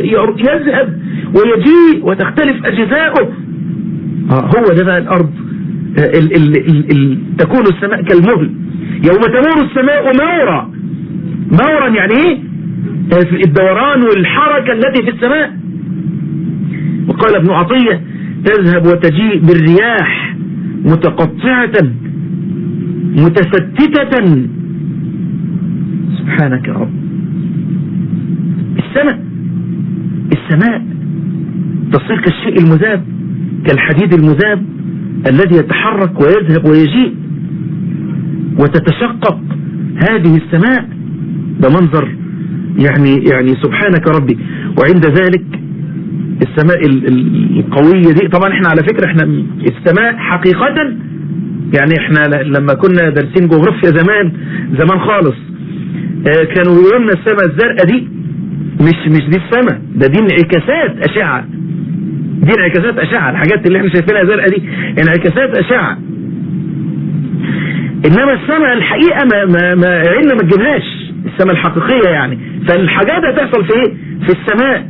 ويذهب ويجيء وتختلف أجزاؤه آه هو ده بقى الأرض ال ال ال ال تكون السماء كالمهل يوم تمور السماء مورا مورا يعني ايه الدوران والحركة التي في السماء وقال ابن عطية تذهب وتجيء بالرياح متقطعة متفتتة سبحانك يا رب السماء السماء تصير كالشيء المذاب كالحديد المذاب الذي يتحرك ويذهب ويجيء وتتشقق هذه السماء ده منظر يعني يعني سبحانك ربي وعند ذلك السماء القوية دي طبعا احنا على فكرة احنا السماء حقيقة يعني احنا لما كنا دارسين جغرافيا زمان زمان خالص اه كانوا يقولوا لنا السماء الزرقاء دي مش مش دي السماء ده دي انعكاسات اشعة دي انعكاسات اشعة الحاجات اللي احنا شايفينها زرقاء دي انعكاسات اشعة انما السماء الحقيقة ما ما ما عيننا ما تجيبهاش السماء الحقيقية يعني فالحاجات هتحصل في ايه في السماء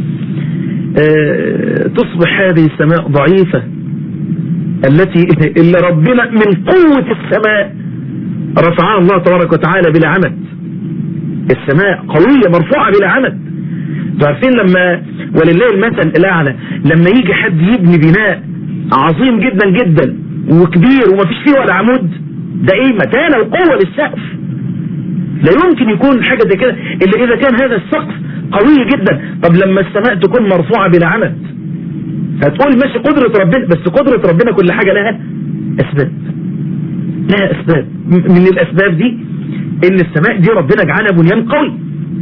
اه تصبح هذه السماء ضعيفة التي اللي ربنا من قوة السماء رفعها الله تبارك وتعالى بلا عمد السماء قوية مرفوعة بلا عمد عارفين لما ولله المثل الأعلى لما يجي حد يبني بناء عظيم جدا جدا وكبير وما فيش فيه ولا عمود ده ايه متانة وقوة للسقف لا يمكن يكون حاجة زي كده إلا إذا كان هذا السقف قوي جدا طب لما السماء تكون مرفوعة بلا عمد هتقول ماشي قدرة ربنا بس قدرة ربنا كل حاجة لها أسباب لها أسباب من الأسباب دي إن السماء دي ربنا جعلها بنيان قوي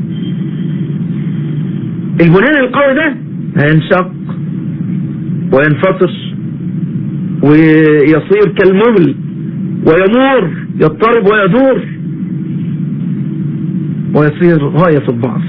البنيان القوي ده هينشق وينفطر ويصير كالمهل ويمور يضطرب ويدور ويصير غاية في الضعف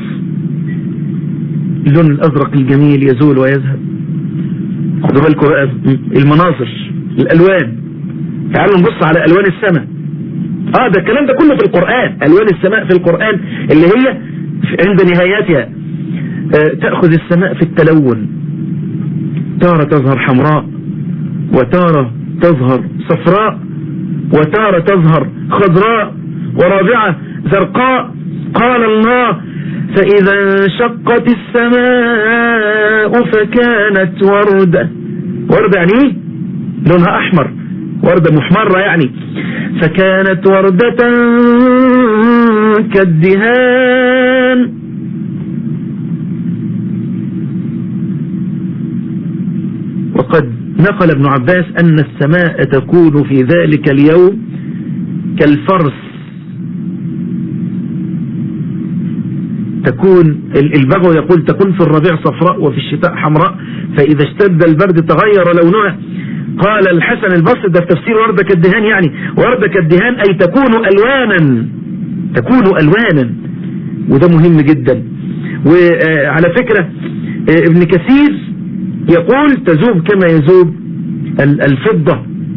اللون الأزرق الجميل يزول ويذهب خدوا بالكم بقى المناظر الألوان تعالوا نبص على ألوان السماء اه ده الكلام ده كله في القرآن ألوان السماء في القرآن اللي هي عند نهايتها آه تأخذ السماء في التلون تارة تظهر حمراء وتارة تظهر صفراء وتارة تظهر خضراء ورابعة زرقاء قال الله فإذا انشقت السماء فكانت وردة وردة يعني ايه لونها احمر وردة محمرة يعني فكانت وردة كالدهان وقد نقل ابن عباس أن السماء تكون في ذلك اليوم كالفرس تكون البغو يقول تكون في الربيع صفراء وفي الشتاء حمراء فإذا اشتد البرد تغير لونها قال الحسن البصري ده في تفسير وردة كالدهان يعني وردة كالدهان أي تكون ألوانا تكون ألوانا وده مهم جدا وعلى فكرة ابن كثير يقول تذوب كما يذوب الفضة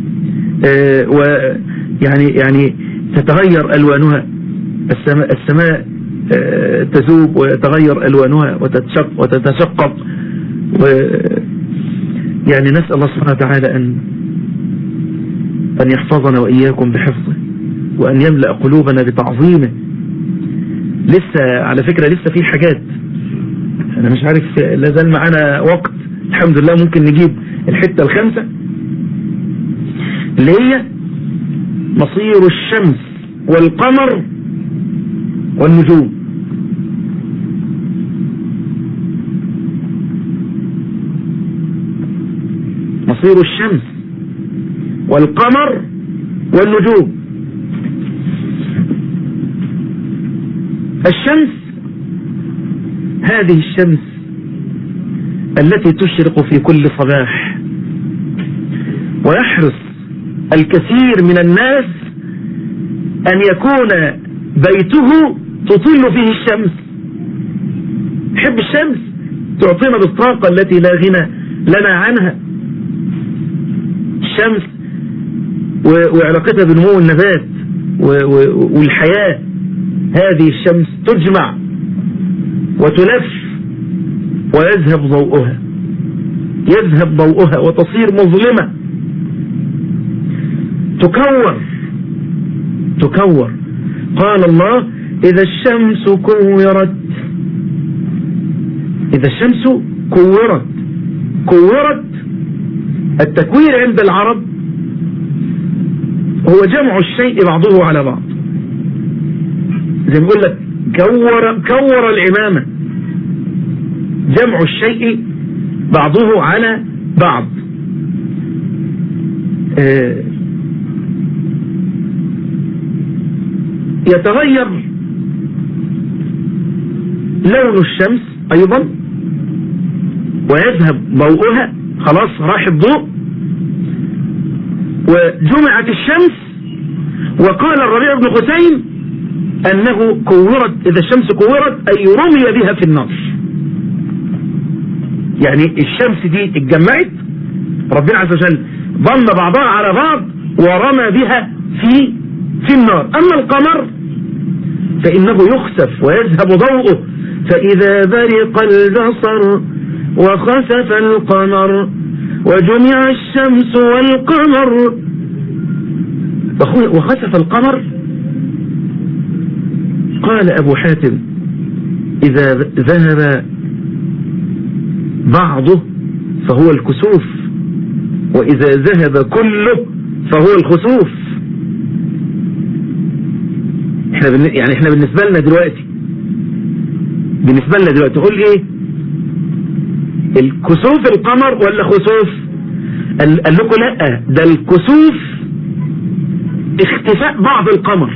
ويعني يعني تتغير ألوانها السماء, السماء تذوب ويتغير ألوانها وتتشق وتتشقق و يعني نسأل الله سبحانه وتعالى أن أن يحفظنا وإياكم بحفظه وأن يملأ قلوبنا بتعظيمه لسه على فكرة لسه في حاجات أنا مش عارف لازال معانا وقت الحمد لله ممكن نجيب الحتة الخامسة اللي هي مصير الشمس والقمر والنجوم مصير الشمس والقمر والنجوم الشمس هذه الشمس التي تشرق في كل صباح ويحرص الكثير من الناس أن يكون بيته تطل فيه الشمس حب الشمس تعطينا بالطاقة التي لا غنى لنا عنها الشمس وعلاقتها بنمو النبات والحياة هذه الشمس تجمع وتلف ويذهب ضوءها يذهب ضوءها وتصير مظلمة تكور تكور قال الله إذا الشمس كورت إذا الشمس كورت كورت التكوير عند العرب هو جمع الشيء بعضه على بعض زي ما بقول لك كور, كور العمامة جمع الشيء بعضه على بعض آه، يتغير لون الشمس ايضا ويذهب ضوءها خلاص راح الضوء وجمعت الشمس وقال الربيع بن حسين انه كورت اذا الشمس كورت اي رمي بها في النار يعني الشمس دي اتجمعت ربنا عز وجل ضم بعضها على بعض ورمى بها في في النار اما القمر فانه يخسف ويذهب ضوءه فاذا برق البصر وخسف القمر وجمع الشمس والقمر وخسف القمر قال أبو حاتم إذا ذهب بعضه فهو الكسوف وإذا ذهب كله فهو الخسوف احنا يعني احنا بالنسبة لنا دلوقتي بالنسبة لنا دلوقتي تقول ايه الكسوف القمر ولا خسوف قال لكم لا ده الكسوف اختفاء بعض القمر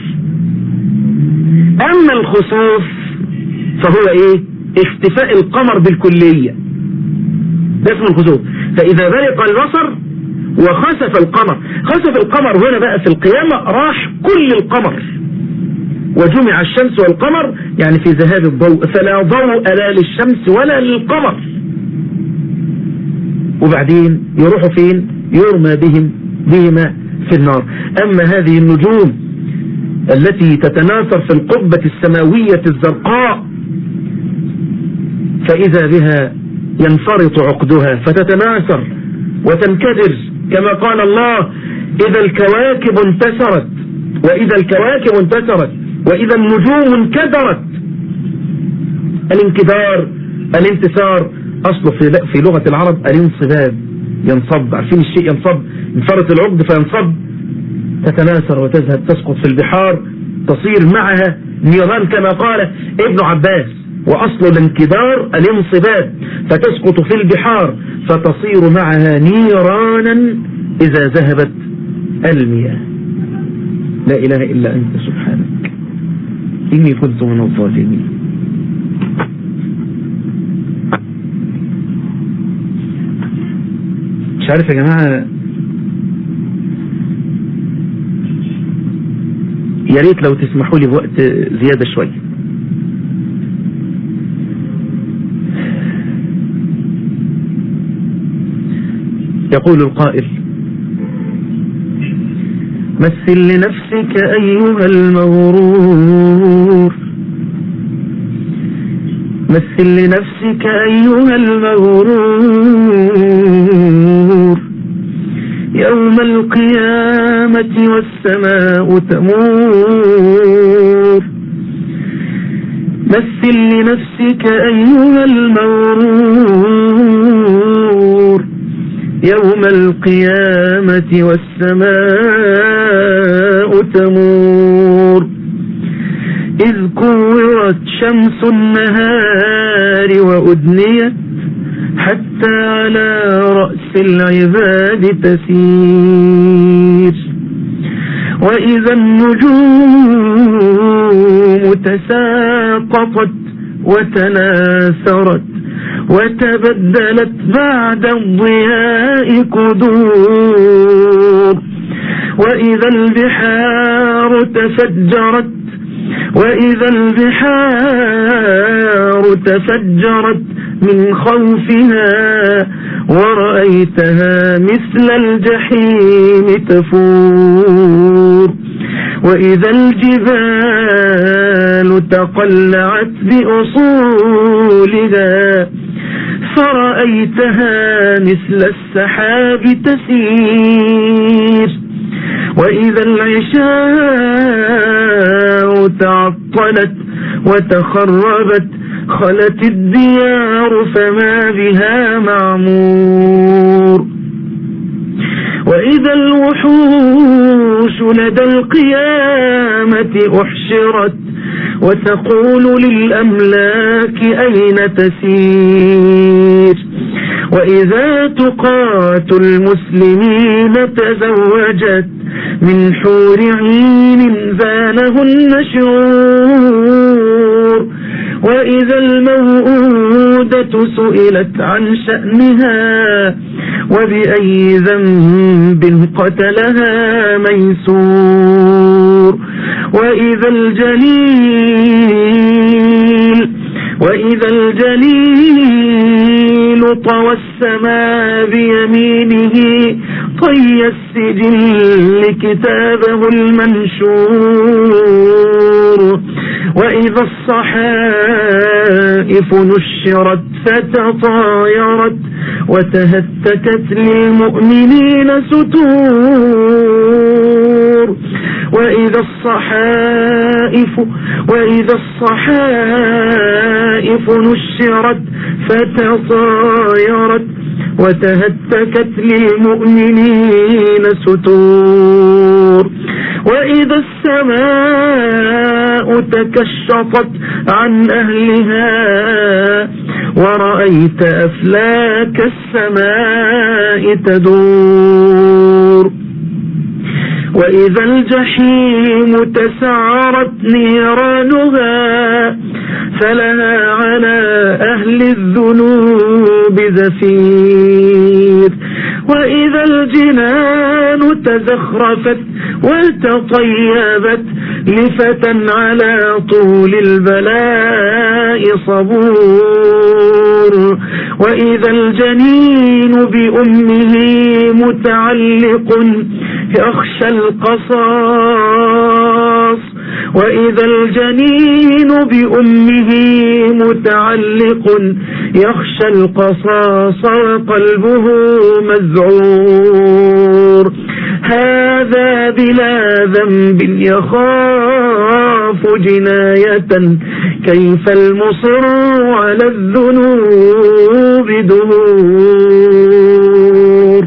اما الخسوف فهو ايه اختفاء القمر بالكلية ده اسمه الخسوف فاذا برق البصر وخسف القمر خسف القمر هنا بقى في القيامة راح كل القمر وجمع الشمس والقمر يعني في ذهاب الضوء فلا ضوء لا للشمس ولا للقمر وبعدين يروحوا فين يرمى بهم بهما في النار أما هذه النجوم التي تتناثر في القبة السماوية الزرقاء فإذا بها ينفرط عقدها فتتناثر وتنكدر كما قال الله إذا الكواكب انتثرت وإذا الكواكب انتثرت وإذا النجوم انكدرت الانكدار الانتصار أصله في في لغة العرب الانصباب ينصب عارفين الشيء ينصب انفرط العقد فينصب تتناثر وتذهب تسقط في البحار تصير معها نيران كما قال ابن عباس وأصل الانكدار الانصباب فتسقط في البحار فتصير معها نيرانا إذا ذهبت المياه لا إله إلا أنت سبحانك إني كنت من الظالمين مش عارف يا جماعة يا ريت لو تسمحوا لي بوقت زيادة شوية يقول القائل مثل لنفسك أيها المغرور مثل لنفسك أيها المغرور يوم القيامة والسماء تمور مثل لنفسك أيها المغرور يوم القيامة والسماء تمور إذ كورت شمس النهار وأدنيت حتى على رأس العباد تسير وإذا النجوم تساقطت وتناثرت وتبدلت بعد الضياء قدور وإذا البحار تفجرت وإذا البحار تفجرت من خوفها ورأيتها مثل الجحيم تفور وإذا الجبال تقلعت بأصولها فرأيتها مثل السحاب تسير وإذا العشاء تعطلت وتخربت خلت الديار فما بها معمور وإذا الوحوش لدى القيامة أحشرت وتقول للأملاك أين تسير وإذا تقات المسلمين تزوجت من حور عين زانهن شعور وإذا الموءودة سئلت عن شأنها وبأي ذنب قتلها ميسور وإذا الجليل وإذا الجليل طوى السماء بيمينه طي السجل كتابه المنشور وإذا الصحائف نشرت فتطايرت وتهتكت للمؤمنين ستور وإذا الصحائف وإذا الصحائف نشرت فتطايرت وتهتكت للمؤمنين ستور وإذا السماء تكشطت عن أهلها ورأيت أفلاك السماء تدور وإذا الجحيم تسعرت نيرانها فلها على أهل الذنوب زفير وإذا الجنان تزخرفت وتطيبت لفتى على طول البلاء صبور وإذا الجنين بأمه متعلق يخشى القصاص وإذا الجنين بأمه متعلق يخشى القصاص وقلبه مذعور هذا بلا ذنب يخاف جناية كيف المصر على الذنوب دهور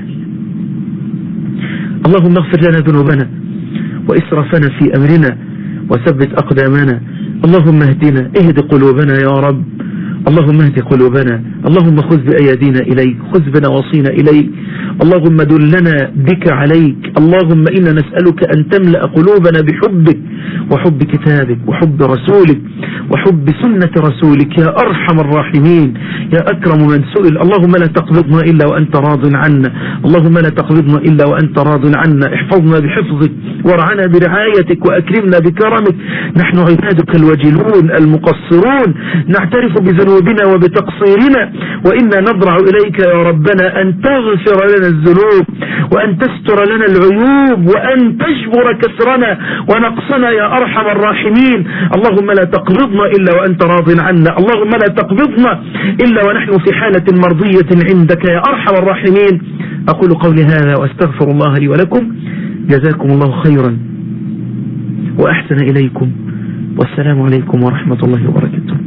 اللهم اغفر لنا ذنوبنا وإسرافنا في أمرنا وثبت أقدامنا اللهم اهدنا اهد قلوبنا يا رب اللهم اهد قلوبنا اللهم خذ بأيدينا إليك خذ بنواصينا إليك اللهم دلنا بك عليك اللهم إنا نسألك أن تملأ قلوبنا بحبك وحب كتابك وحب رسولك وحب سنة رسولك يا أرحم الراحمين يا أكرم من سئل اللهم لا تقبضنا إلا وأنت راض عنا اللهم لا تقبضنا إلا وأنت راض عنا احفظنا بحفظك وارعنا برعايتك وأكرمنا بكرمك نحن عبادك الوجلون المقصرون نعترف بذنوبنا وبتقصيرنا وإنا نضرع إليك يا ربنا أن تغفر لنا الذنوب وأن تستر لنا العيوب وأن تجبر كسرنا ونقصنا يا أرحم الراحمين اللهم لا تقبضنا إلا وأنت راض عنا اللهم لا تقبضنا إلا ونحن في حالة مرضية عندك يا أرحم الراحمين أقول قولي هذا وأستغفر الله لي ولكم جزاكم الله خيرا وأحسن إليكم والسلام عليكم ورحمة الله وبركاته